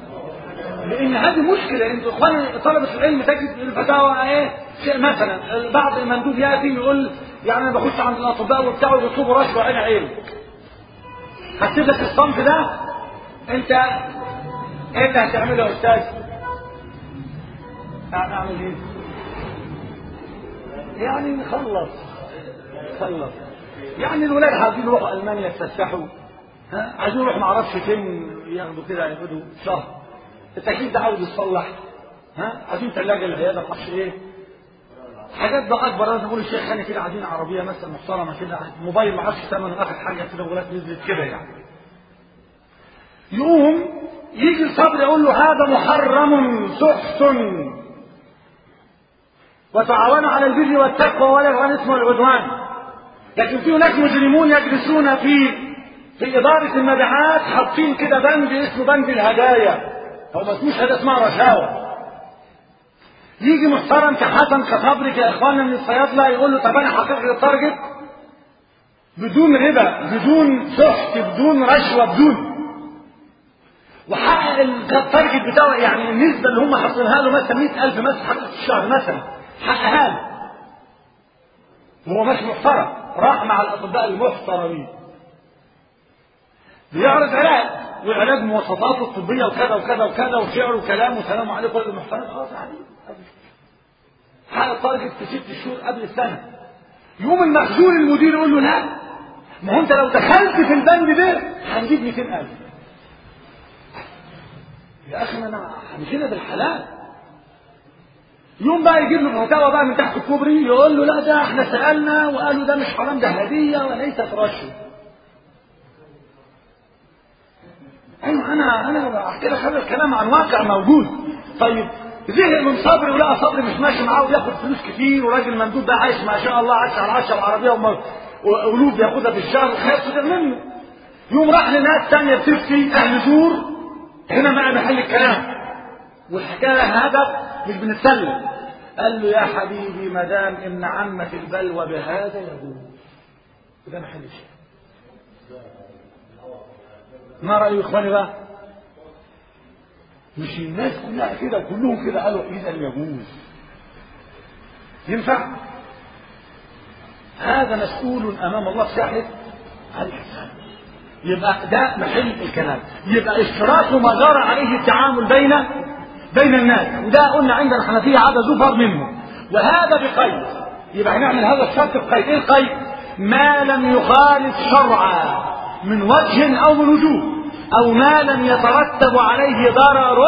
لان هذه مشكله انتوا اخواني طلبه العلم تجد الفتاوى ايه شيء مثلا بعض المندوب ياتي يقول يعني انا بخش عند الاطباء وبتاع وبيطلبوا رشوه عين عين هكتب لك الصنف ده انت ايه اللي هتعمله يا استاذ؟ يعني اعمل ايه؟ يعني نخلص نخلص يعني الولاد عايزين يروحوا المانيا يتفسحوا ها عايزين يروحوا ما اعرفش فين ياخدوا كده ياخدوا شهر التكليف ده عاوز يتصلح ها عايزين ثلاجه العياده ما اعرفش ايه حاجات بقى اكبر انا بقول الشيخ خاني كده عايزين عربيه مثلا محترمه كده موبايل ما اعرفش ثمنه اخر حاجه كده وولاد نزلت كده يعني يقوم يجي الصبر يقول له هذا محرم سحت وتعاونوا على البر والتقوى ولا يغرن اسمه العدوان لكن في هناك مجرمون يجلسون في في إدارة المبيعات حاطين كده بند اسمه بند الهدايا هو ما اسموش هدايا اسمها رشاوى يجي محترم كحسن كصبري كإخواننا من الصيادلة يقول له طب أنا حقق التارجت بدون ربا بدون سحت بدون رشوة بدون وحقق التارجت بتاعه يعني النسبة اللي هم حاطينها له مثلا 100000 مثلا حقق في الشهر مثلا حققها له وهو مش محترم راح مع الاطباء المحترمين بيعرض علاج وعلاج مواصفاته الطبيه وكذا وكذا وكذا وشعر وكلام وسلام عليكم كل محترم خلاص عليه حقق التارجت في ست شهور قبل السنه يقوم المخزون المدير يقول له لا ما هو انت لو دخلت في البند ده هنجيب 200000 يا اخي ما انا همشينا بالحلال يوم بقى يجيب له فتاوى بقى من تحت الكوبري يقول له لا ده احنا سالنا وقالوا ده مش حرام ده هديه وليست رشوه ايوه انا انا احكي لك هذا الكلام عن واقع موجود طيب زهق من صبري ولقى صبري مش ماشي معاه وياخد فلوس كتير وراجل ممدود ده عايش ما شاء الله عايش على العشرة العربيه وقلوب بياخدها في الشهر خاف منه يوم راح لناس تانية بتفتي اهل دور هنا بقى محل الكلام والحكايه هدف مش بنتسلم قال له يا حبيبي ما دام ان عمت البلوى بهذا يقول ده محل الشيء ما رأي إخواني بقى مش الناس كلها كده كلهم كده قالوا إذا يجوز ينفع هذا مسؤول أمام الله في ساحة الحساب يبقى ده محل الكلام يبقى اشتراك ما جرى عليه التعامل بين بين الناس وده قلنا عند الحنفية عدد زفر منه وهذا بقيد يبقى هنعمل هذا الشرط بقيد ايه القيد ما لم يخالف شرعا من وجه او من وجوه او ما لم يترتب عليه ضرر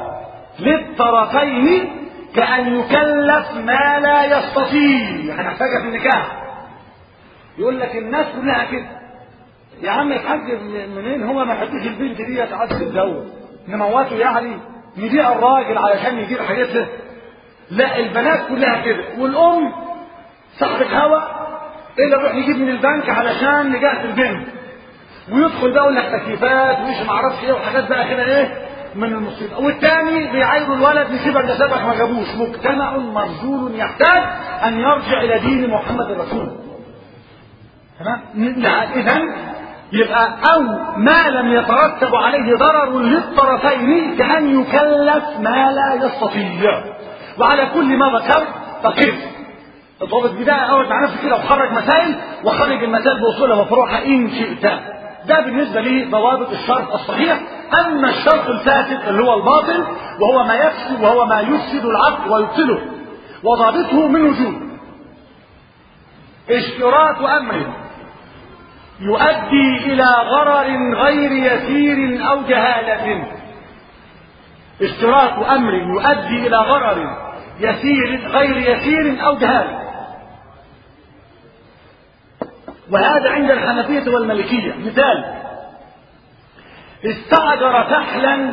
للطرفين كأن يكلف ما لا يستطيع هنحتاجها في النكاح يقول لك الناس كلها كده يا عم الحاج منين هو ما حدش البنت دي تعاد تتزوج نموته يعني نبيع الراجل علشان يجيب حاجتها لا البنات كلها كده والام صاحبة هوا الا نروح نجيب من البنك علشان نجهز البنت ويدخل بقى يقول لك تكييفات ومش ما اعرفش ايه وحاجات بقى كده ايه من المصيبه والتاني بيعايروا الولد نسيبك ده سابك ما جابوش مجتمع مرجول يحتاج ان يرجع الى دين محمد الرسول تمام اذا يبقى او ما لم يترتب عليه ضرر للطرفين كان يكلف ما لا يستطيع وعلى كل ما ذكرت تقف الضابط بداية اقعد مع نفسك كده وخرج مسائل وخرج المسائل بوصولها وفروعها ان شئت ده بالنسبة لي ضوابط الشرط الصحيح أما الشرط الفاسد اللي هو الباطل وهو ما يفسد وهو ما يفسد العقد ويبطله وضابطه من وجود اشتراط أمر يؤدي إلى غرر غير يسير أو جهالة اشتراط أمر يؤدي إلى غرر يسير غير يسير أو جهالة وهذا عند الحنفية والمالكية مثال استأجر فحلا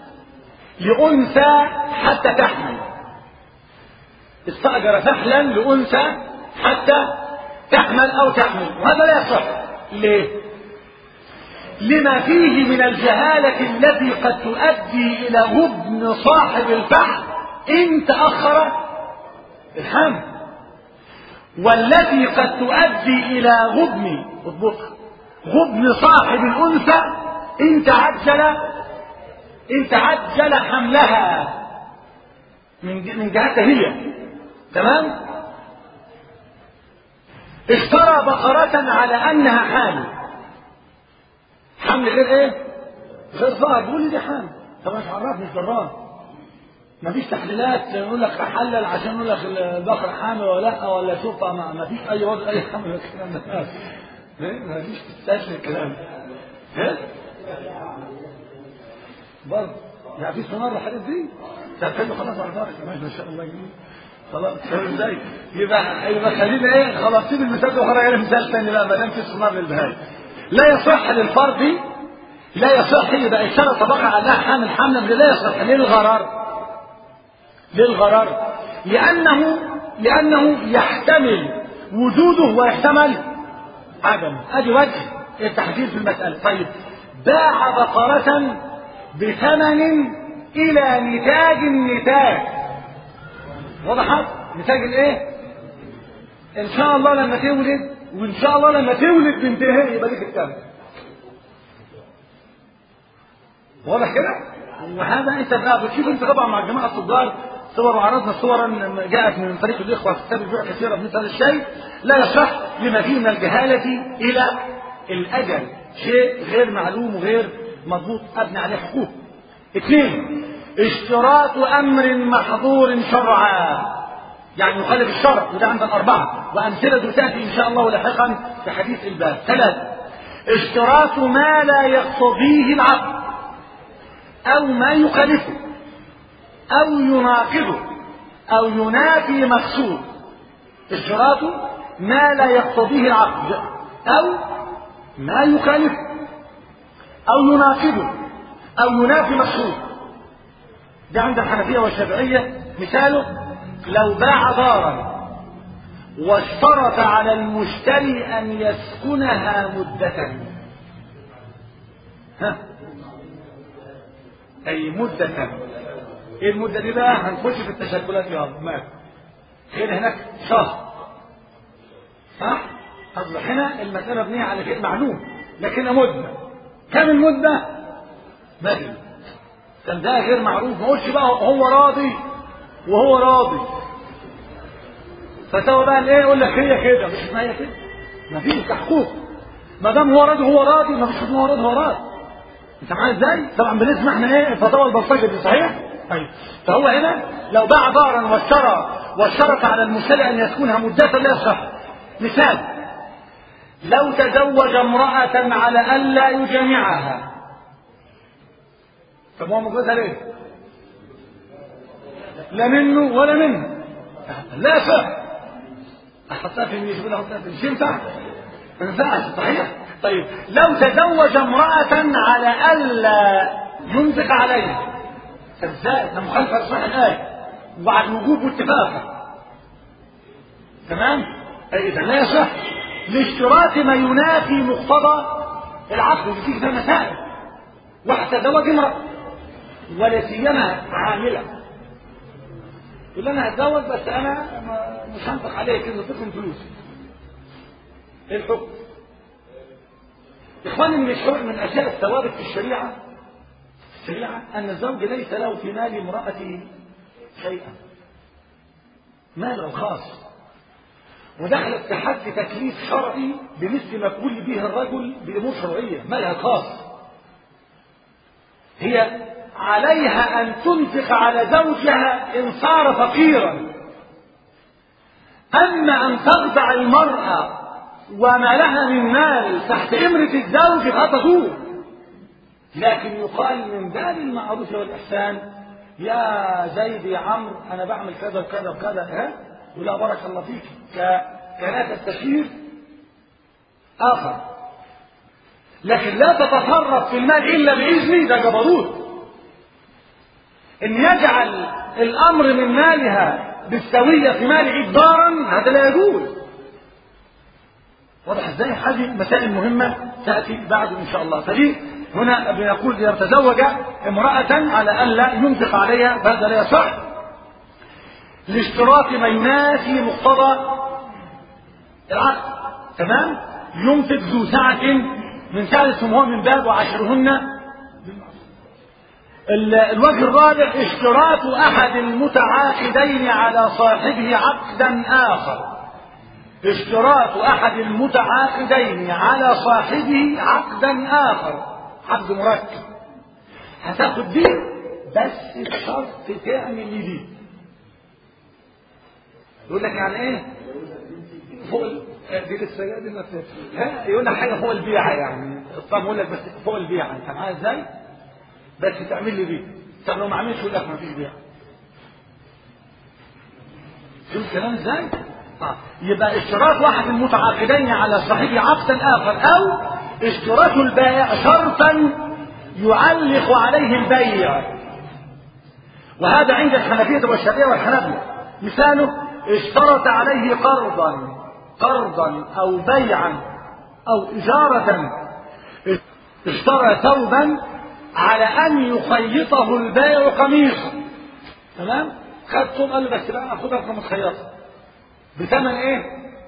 لأنثى حتى تحمل استأجر فحلا لأنثى حتى تحمل أو تحمل وهذا لا يصح ليه؟ لما فيه من الجهالة التي قد تؤدي إلى غبن صاحب الفحل إن تأخر الحمل والتي قد تؤدي إلى غبن اضبطها غبن صاحب الأنثى إن تعجل إن تعجل حملها من من جهتها هي تمام اشترى بقرة على أنها حامل حمل غير إيه؟ غير ظاهر بيقول لي دي حامل طب مش عرفني الجران مفيش تحليلات يقول لك حلل عشان يقول لك البقرة حامل ولا لا ولا شوفها ما مفيش أي وضع أي حمل الكلام ده مفيش تستشفي الكلام ده برضه يعني في سونار الحاجات دي تعتمد خلاص على ظهرك ما شاء الله جميل خلاص ازاي يبقى يبقى خلينا ايه خلاص سيب المثال ده وخرج عليه مثال ثاني بقى ما دام في سونار للبهايم لا يصح للفرد لا يصح يبقى اشترى طبقه على انها حامل حملا لا يصح للغرر للغرر لانه لانه يحتمل وجوده ويحتمل عدمه ادي وجه التحديد في المساله طيب باع بقره بثمن الى نتاج النتاج وضحت نتاج الايه ان شاء الله لما تولد وان شاء الله لما تولد بنتها يبقى ليك الثمن واضح كده وهذا انت بقى بتشوف انت طبعا مع الجماعه التجار صور وعرضنا صورا جاءت من طريق الاخوه في كتاب البيوع كثيره مثل هذا الشيء لا يصح لما فيه من الجهاله الى الاجل شيء غير معلوم وغير مضبوط ابني عليه حقوق اثنين اشتراط امر محظور شرعا يعني يخالف الشرع وده عند الأربعة وأمثلة تأتي إن شاء الله لاحقا في حديث الباب ثلاثة اشتراط ما لا يقتضيه العقل أو ما يخالفه أو يناقضه أو ينافي مقصود اشتراط ما لا يقتضيه العقل أو ما يخالفه أو يناقضه أو ينافي مقصود ده عند الحنفية والشافعية مثاله لو باع دارا واشترط على المشتري أن يسكنها مدة ها أي مدة إيه المدة دي بقى هنخش في التشكلات يا ما خير هناك شهر صح؟ أصل هنا المسألة مبنية على شيء معلوم لكنها مدة كم المدة؟ بدري كان ده غير معروف ما قلتش بقى هو راضي وهو راضي فتوى بقى الايه يقول لك هي كده مش اسمها هي كده مفيش حقوق ما دام هو راضي هو راضي ما فيش هو راضي هو راضي انت معايا ازاي؟ طبعا بنسمع احنا ايه الفتاوى البلطجه دي صحيح؟ طيب فهو هنا لو باع دارا واشترى واشترط على المشتري ان يسكنها مدة لا يصح مثال لو تزوج امرأة على ألا يجامعها طب هو مجوزها ليه؟ لا منه ولا منه لا يصح احطها في مين يقول احطها في مش ينفع ما ينفعش صحيح طيب لو تزوج امرأة على ألا ينفق عليها طب ازاي؟ ده مخالفة لصحيح الآية وبعد وجوب واتفاقا تمام؟ إذا لا يصح لاشتراط ما ينافي مقتضى العقل فيه ده مسائل واحد تزوج امرأة ولا سيما عاملة يقول انا هتزوج بس انا مش هنفق عليك كده تكون فلوس ايه الحكم اخواني من الشرع من اشياء الثوابت في الشريعه الشريعه ان الزوج ليس له في مال امراته شيئا ماله خاص ودخلت تحت تكليف شرعي بمثل ما كل به الرجل بامور شرعيه مالها خاص هي عليها أن تنفق على زوجها إن صار فقيرا أما أن تخضع المرأة وما لها من مال تحت إمرة الزوج فتدور لكن يقال من باب المعروف والإحسان يا زيد يا عمرو أنا بعمل كذا وكذا وكذا ها ولا بارك الله فيك كناس التشهير آخر لكن لا تتصرف في المال إلا بإذني ده جبروت ان يجعل الامر من مالها بالسويه في مال اجبارا هذا لا يجوز واضح ازاي هذه مسائل مهمه تاتي بعد ان شاء الله فدي هنا بنقول اذا تزوج امراه على ان لا ينفق عليها فهذا لا يصح لاشتراط ما ينافي مقتضى العقد تمام ينفق ذو سعه من ثالث هو من باب وعشرهن الوجه الرابع اشتراط احد المتعاقدين على صاحبه عقدا اخر اشتراط احد المتعاقدين على صاحبه عقدا اخر عقد مركب هتاخد دي بس بشرط تعمل دي يقول لك يعني ايه فوق دي لسه دي ما يقول لك حاجه فوق البيعه يعني الطعم يقول لك بس فوق البيعه انت معايا ازاي؟ بس تعمل لي دي طب لو ما عملتش يقول لك ما فيش بيع شوف الكلام ازاي؟ آه. يبقى اشتراط واحد المتعاقدين على صاحب عقدا اخر او اشتراط البائع شرطا يعلق عليه البيع وهذا عند الحنفية والشافعية والحنابلة مثاله اشترط عليه قرضا قرضا او بيعا او اجارة اشترى ثوبا على ان يخيطه البائع قميصا تمام خد ثوب قال له بس بقى اخدها خمس خياطه بثمن ايه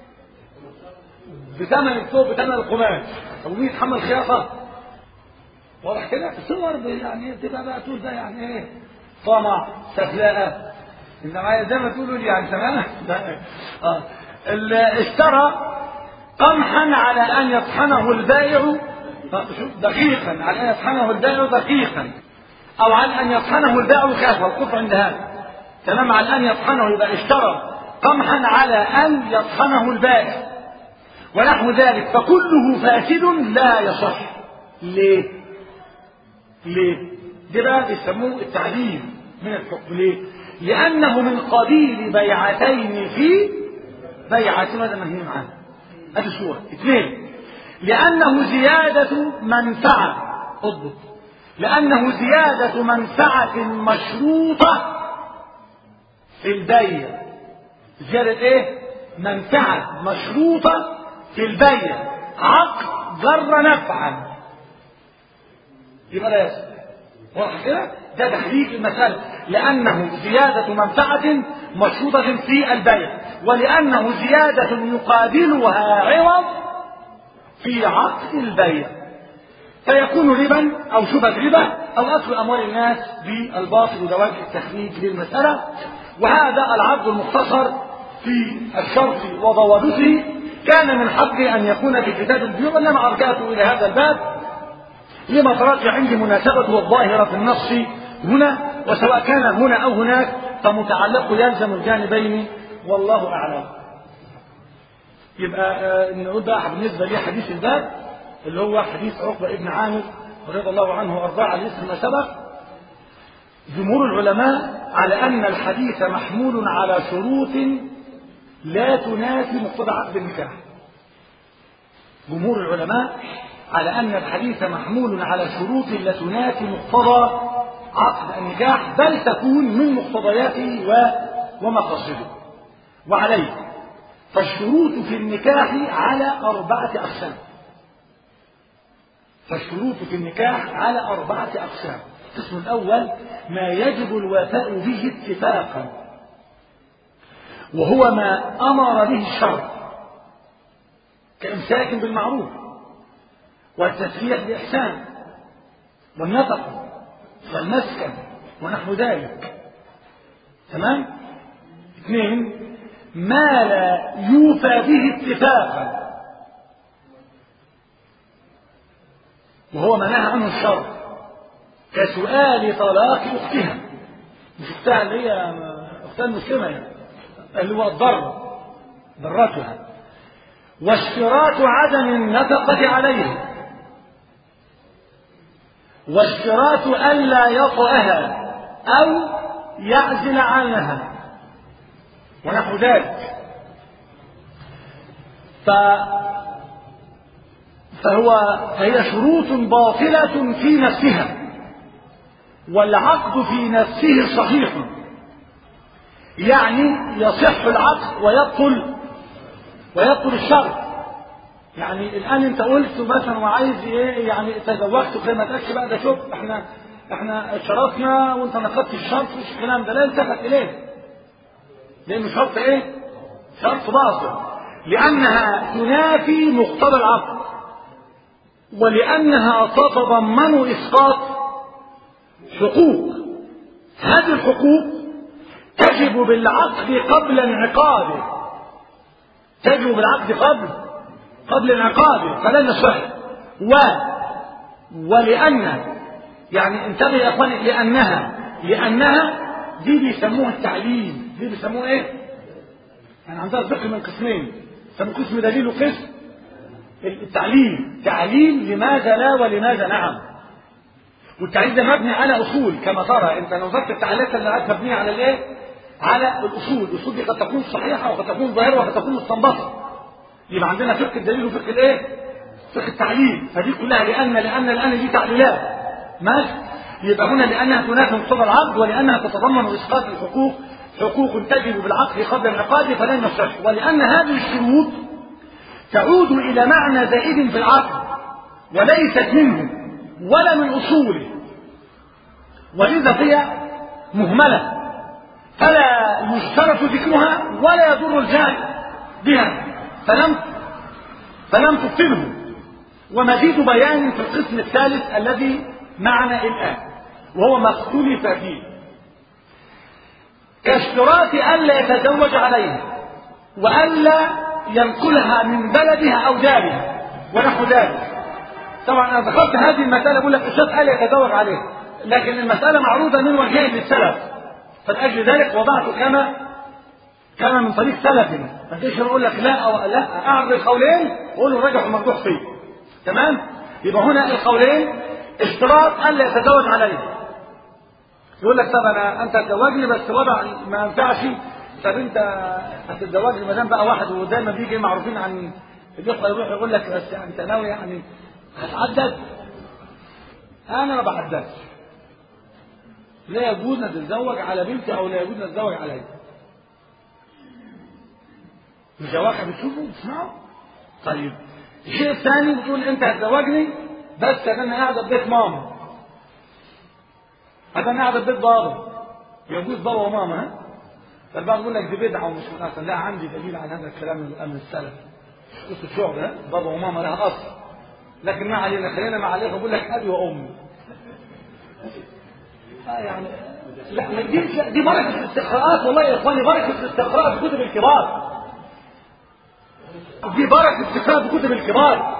بثمن الثوب بثمن القماش طب مين يتحمل خياطه واضح كده الصور يعني بتبقى بقى تقول ده يعني ايه طمع سفلاء انما زي ما تقولوا لي يعني تمام اه اشترى قمحا على ان يطحنه البائع دقيقا على ان يطحنه البائع دقيقا او على ان يطحنه البائع كافه القطع عند هذا تمام على ان يطحنه يبقى اشترى قمحا على أن يطحنه البائع ونحو ذلك فكله فاسد لا يصح ليه؟ ليه؟ ده بقى بيسموه التعليل من الحكم ليه؟ لأنه من قبيل بيعتين في بيعة ماذا منهي عنه هذه صورة اثنين لأنه زيادة منفعة اضبط لأنه زيادة منفعة مشروطة في البيع زيادة ايه؟ منفعة مشروطة في البيع عقد جر نفعا يبقى لا يصح واضح كده؟ ده تحريك المسألة لأنه زيادة منفعة مشروطة في البيع ولأنه زيادة يقابلها عوض في عقد البيع فيكون ربا أو شبهة ربا أو أكل أموال الناس بالباطل وده وجه التخريج للمسألة وهذا العرض المختصر في الشرط وضوابطه كان من حقه أن يكون في كتاب البيوع إنما أرجعته إلى هذا الباب لما تراجع عندي مناسبته الظاهرة في النص هنا وسواء كان هنا أو هناك فمتعلقه يلزم الجانبين والله أعلم يبقى آه نقول بقى بالنسبة لي حديث الباب اللي هو حديث عقبة ابن عامر رضي الله عنه وأرضاه على اسم ما سبق جمهور العلماء على أن الحديث محمول على شروط لا تنافي مقتضى عقد النكاح جمهور العلماء على أن الحديث محمول على شروط لا تنافي مقتضى عقد النكاح بل تكون من مقتضياته و... ومقاصده وعليه فالشروط في النكاح على أربعة أقسام فالشروط في النكاح على أربعة أقسام القسم الأول ما يجب الوفاء به اتفاقا وهو ما أمر به الشرع كإمساك بالمعروف والتسريح بإحسان والنفقة والمسكن ونحو ذلك تمام اثنين ما لا يوفى به اتفاقا وهو ما نهى عنه الشرع كسؤال طلاق اختها مش اختها اللي هي اختها المسلمه يعني اللي هو الضر ضرتها واشتراط عدم النفقه عليه واشتراط ألا يطأها أو يعزل عنها ونحو ذلك ف فهو فهي شروط باطلة في نفسها والعقد في نفسه صحيح يعني يصح العقد ويبطل ويبطل الشرط يعني الان انت قلت مثلا وعايز ايه يعني تزوجت زي ما تقولش بقى ده شوف احنا احنا شرطنا وانت نقضت الشرط مش الكلام ده لا يلتفت اليه لانه شرط ايه شرط باطل لانها تنافي مقتضى العقد ولانها تتضمن اسقاط حقوق هذه الحقوق تجب بالعقد قبل انعقاده تجب بالعقد قبل قبل انعقاده فلن يصح و ولأن يعني انتبه يا اخواني لأنها لأنها دي بيسموها التعليل دي بيسموها ايه؟ يعني عندها الفقه من قسمين يسموه قسم دليل وقسم التعليل تعليل لماذا لا ولماذا نعم والتعليل ده مبني على اصول كما ترى انت نظرت التعليلات اللي مبنيه على الايه؟ على الاصول الاصول دي قد تكون صحيحه وقد تكون ظاهره وقد تكون مستنبطه يبقى عندنا فقه الدليل وفقه الايه؟ فقه التعليل فدي كلها لان لان لان دي تعليلات ماشي يبقى هنا لانها تنافي مقتضى العقد ولانها تتضمن اسقاط الحقوق حقوق تجب بالعقد قبل انعقاده فلن يصح ولان هذه الشروط تعود الى معنى زائد في العقد وليست منه ولا من اصوله ولذا هي مهمله فلا يشترط ذكرها ولا يضر الجاهل بها فلم فلم تبطله ومزيد بيان في القسم الثالث الذي معنا الآن وهو ما اختلف فيه كاشتراط ألا يتزوج عليها وألا ينقلها من بلدها أو دارها ونحو ذلك طبعا أنا دخلت هذه المسألة بقول لك الشرط ألا يتزوج عليها لكن المسألة معروضة من وجهين للسلف فلأجل ذلك وضعت كما كان من طريق سلف ما تقدرش يقول لك لا او لا اعرض القولين وقول له الراجح المرجوح فيه تمام يبقى هنا القولين اشتراط الا يتزوج عليه يقول لك طب انا انت تزوجني بس وضع ما ينفعش طب انت هتتزوجني ما دام بقى واحد ودايما بيجي معروفين عن الاخوه يروح يقول لك بس انت ناوي يعني هتعدد انا ما بحددش لا يجوز ان تتزوج على بنتي او لا يجوز ان تتزوج عليا مش واحد بتشوفه بتسمعه طيب الشيء الثاني بتقول انت هتزوجني بس انا قاعده في بيت ماما انا قاعده في بيت بابا يجوز بابا وماما ها فالبعض يقول لك دي بدعه ومش مناسبه لا عندي دليل على هذا الكلام من السلف قصه شعب ها بابا وماما لها اصل لكن ما علينا خلينا ما عليك بقول لك ابي وامي آه يعني لا دي دي بركه الاستقراءات والله يا اخواني بركه الاستقراء في كتب الكبار دي بركه الاستقراء في كتب الكبار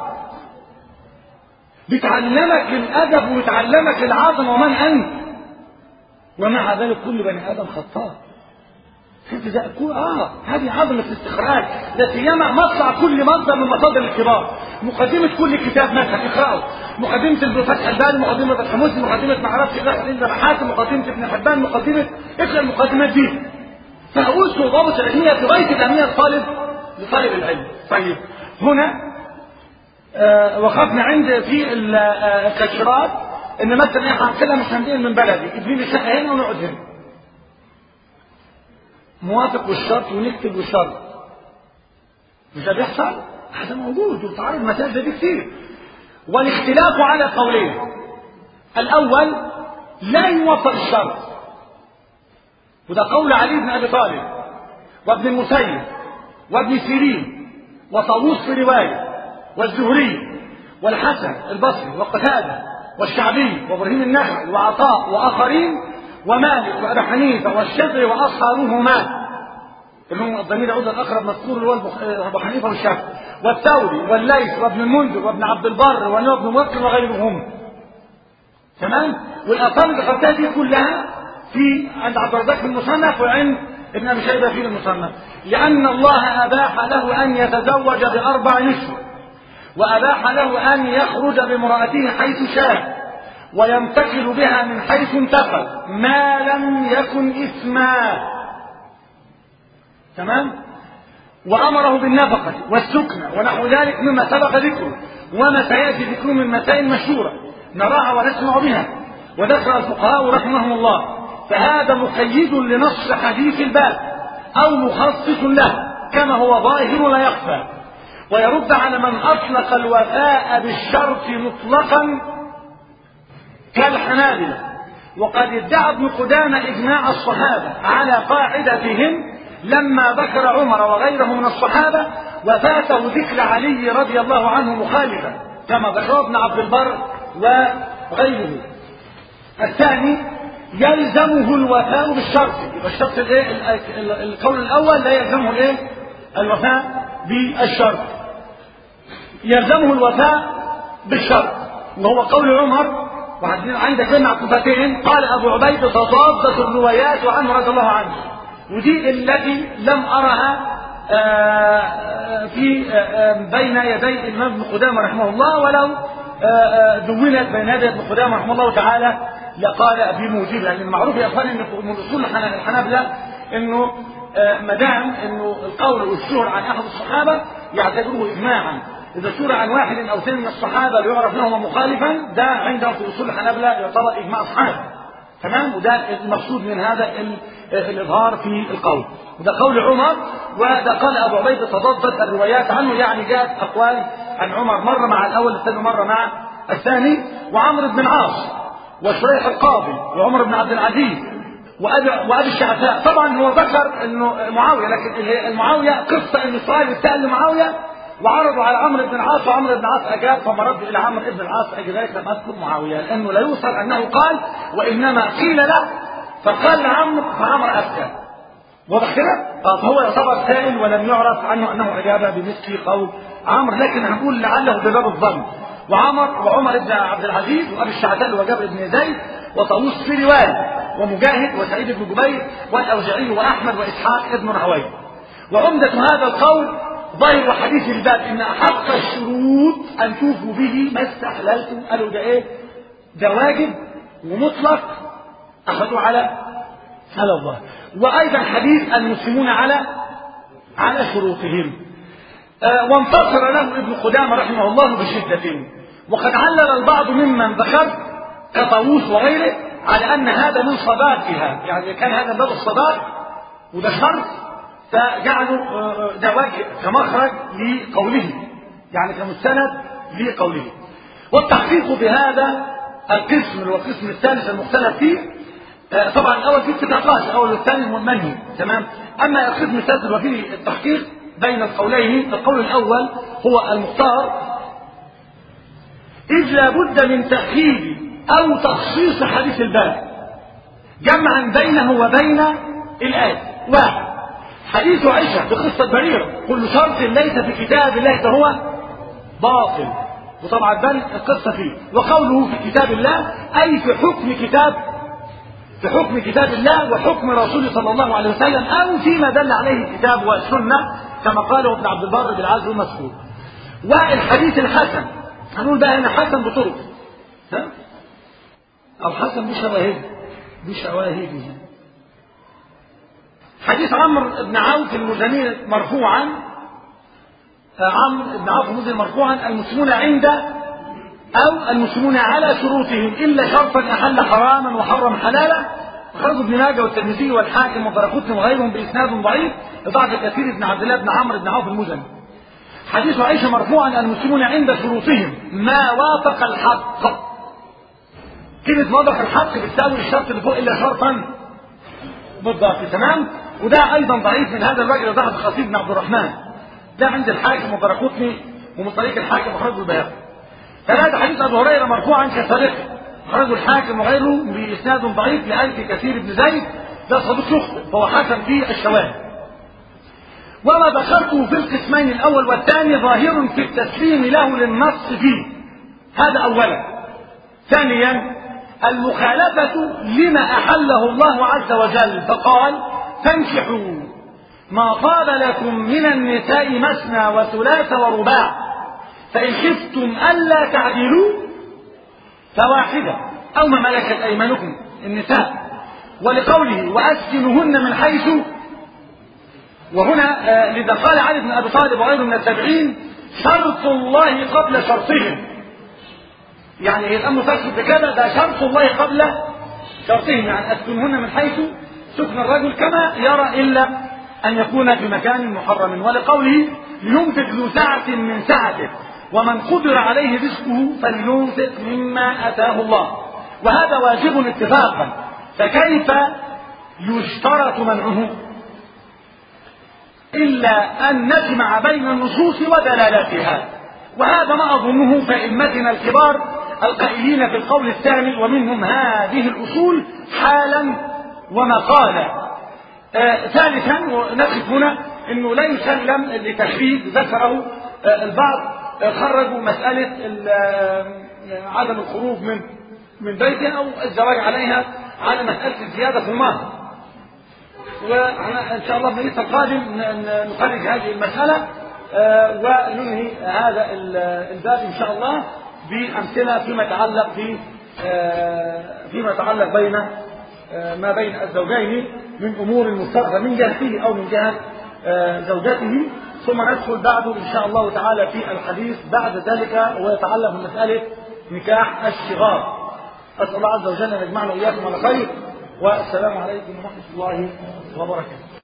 بتعلمك الادب وبتعلمك العظمه ومن انت ومع ذلك كل بني ادم خطاء انت ده اه هذه عظمه الاستخراج لا سيما مطلع كل مصدر من مصادر الكبار مقدمه كل كتاب مثلا اقراه مقدمه فتح الباري مقدمه فتح مسلم مقدمه ما اعرفش ابن حاتم مقدمه ابن حبان مقدمه اقرا المقدمات دي فأوس وضابط العلميه في غايه الاهميه لطالب لطالب العلم طيب هنا آه وقفنا عند في التشريعات ان مثلا احنا هنتكلم مش هننقل من بلدي اديني شقه هنا ونقعد هنا موافق والشرط ونكتب والشرط مش ده بيحصل هذا موجود وبتعرض مسائل زي دي كتير والاختلاف على قولين الاول لا يوافق الشرط وده قول علي بن ابي طالب وابن المسيب وابن سيرين وطاووس في روايه والزهري والحسن البصري وقتاده والشعبي وابراهيم النخعي وعطاء واخرين ومالك وابي حنيفه والشافعي واصحابهما اللي هم الضمير يعود الاقرب مذكور اللي هو ابو حنيفه والشافعي والثوري والليث وابن المنذر وابن عبد البر ونوى بن موكل وغيرهم تمام والاقوال اللي ذكرتها دي كلها في عند عبد الرزاق في المصنف وعند ابن ابي شيبه في المصنف لان الله اباح له ان يتزوج باربع نسوه واباح له ان يخرج بامراته حيث شاء وينتقل بها من حيث انتقل ما لم يكن إثما تمام وأمره بالنفقة والسكنة ونحو ذلك مما سبق ذكره وما سيأتي ذكره من مسائل مشهورة نراها ونسمع بها وذكر الفقهاء رحمهم الله فهذا مقيد لنص حديث الباب أو مخصص له كما هو ظاهر لا يخفى ويرد على من أطلق الوفاء بالشرط مطلقا كالحنابلة وقد ادعى ابن قدامة إجماع الصحابة على قاعدتهم لما ذكر عمر وغيره من الصحابة وفاته ذكر علي رضي الله عنه مخالفا كما ذكر ابن عبد البر وغيره الثاني يلزمه الوفاء بالشرط يبقى الشرط الايه القول الاول لا يلزمه الايه الوفاء بالشرط يلزمه الوفاء بالشرط وهو قول عمر وعندنا عندك هنا عقوبتين قال ابو عبيد تضادت الروايات عنه رضي الله عنه ودي التي لم ارها في بين يدي الامام ابن قدامه رحمه الله ولو دونت بين يدي ابن قدامه رحمه الله تعالى لقال بموجبها لان المعروف يا اخواني ان من اصول الحنابله انه ما دام انه القول والشهر عن احد الصحابه يعتبروه اجماعا إذا شرع عن واحد أو اثنين من الصحابة ليعرف لهما مخالفا ده عندهم في أصول الحنابلة يعتبر إجماع أصحاب تمام وده المقصود من هذا الإظهار في القول وده قول عمر وده قال أبو عبيد تضادت الروايات عنه يعني جاءت أقوال عن عمر مرة مع الأول الثاني مرة مع الثاني وعمرو بن العاص وشريح القاضي وعمر بن عبد العزيز وابي وابي الشعثاء طبعا هو ذكر انه معاويه لكن المعاويه قصه ان اسرائيل سال معاويه وعرضوا على عمرو بن العاص وعمرو بن العاص اجاب فما رد الى عمرو بن العاص اجل ذلك لم اذكر معاويه لانه لا يوصل انه قال وانما قيل له فقال عمرو فعمرو افتى واضح كده؟ فهو يعتبر سائل ولم يعرف عنه انه اجاب بمثل قول عمرو لكن هنقول لعله بباب الظن وعمر وعمر بن عبد العزيز وابي الشعثاء وجابر بن زيد وطاووس في روايه ومجاهد وسعيد بن جبير والاوزاعي واحمد واسحاق ابن راهويه وعمدة هذا القول ظاهر حديث الباب ان احق الشروط ان توفوا به ما استحللتم قالوا ده ايه ده واجب ومطلق اخذوا على على الله وايضا حديث المسلمون على على شروطهم آه وانتصر له ابن قدامه رحمه الله بشده وقد علل البعض ممن ذكر كطاووس وغيره على ان هذا من صداقها يعني كان هذا باب الصداق وده شرط فجعلوا ده وجه كمخرج لقوله يعني كمستند لقوله والتحقيق بهذا القسم اللي هو القسم الثالث المختلف فيه طبعا الاول في اتفاقات الاول والثاني منهي تمام اما القسم الثالث وفيه التحقيق بين القولين القول الاول هو المختار اذ لابد من تاكيد او تخصيص حديث الباب جمعا بينه وبين الايه واحد حديث عائشة بقصة بريرة كل شرط ليس في كتاب الله فهو باطل وطبعا بل القصة فيه وقوله في كتاب الله أي في حكم كتاب في حكم كتاب الله وحكم رسوله صلى الله عليه وسلم أو فيما دل عليه الكتاب والسنة كما قاله ابن عبد البر بالعزل المذكور والحديث الحسن هنقول بقى هنا حسن بطرق ها أو حسن بشواهد بشواهده حديث عمرو بن عوف المزني مرفوعا عمرو بن عوف المزني مرفوعا المسلمون عند او المسلمون على شروطهم الا شرطا احل حراما وحرم حلالا أخرجه ابن ماجه والترمذي والحاكم والدرقطني وغيرهم بإسناد ضعيف لضعف كثير بن عبد الله بن عمرو بن عوف المزني. حديث عائشة مرفوعا المسلمون عند شروطهم ما وافق الحق. كلمة وافق الحق بتساوي الشرط اللي فوق إلا شرطا بالضبط تمام؟ وده ايضا ضعيف من هذا الوجه ضعف الخطيب بن عبد الرحمن ده عند الحاكم والدرقطني ومن طريق الحاكم اخرجه البيهقي فهذا حديث ابو هريره مرفوعا كسابقه اخرجه الحاكم وغيره باسناد ضعيف لالف كثير بن زيد ده صديق يخطئ فهو حسن في الشواهد وما ذكرته في القسمين الاول والثاني ظاهر في التسليم له للنص فيه هذا اولا ثانيا المخالفه لما احله الله عز وجل فقال فانكحوا ما طاب لكم من النساء مثنى وثلاث ورباع فإن خفتم ألا تعدلوا فواحدة أو ما ملكت أيمانكم النساء ولقوله وأسكنهن من حيث وهنا آه لذا قال علي بن أبي طالب وغيره من التابعين شرط الله قبل شرطهم يعني الأمر تقصد بكذا ده شرط الله قبل شرطهم يعني أسكنهن من حيث سكن الرجل كما يرى إلا أن يكون في مكان محرم ولقوله لينفق ذو سعة من سعته ومن قدر عليه رزقه فلينفق مما أتاه الله وهذا واجب اتفاقا فكيف يشترط منعه إلا أن نجمع بين النصوص ودلالاتها وهذا ما أظنه فإمتنا الكبار القائلين في القول الثاني ومنهم هذه الأصول حالا ومقالا آه ثالثا ونقف هنا انه لا يسلم لتخريج ذكره آه البعض آه خرجوا مسألة عدم الخروج من من بيتها او الزواج عليها على مسألة الزيادة في المهر وإن شاء الله في المجلس القادم نخرج هذه المسألة وننهي هذا الباب إن شاء الله بأمثلة فيما يتعلق في فيما يتعلق بين ما بين الزوجين من امور مستقبل من جهته او من جهه زوجته ثم ندخل بعده ان شاء الله تعالى في الحديث بعد ذلك ويتعلق بمساله نكاح الشغار اسال الله عز وجل ان يجمعنا واياكم على خير والسلام عليكم ورحمه الله وبركاته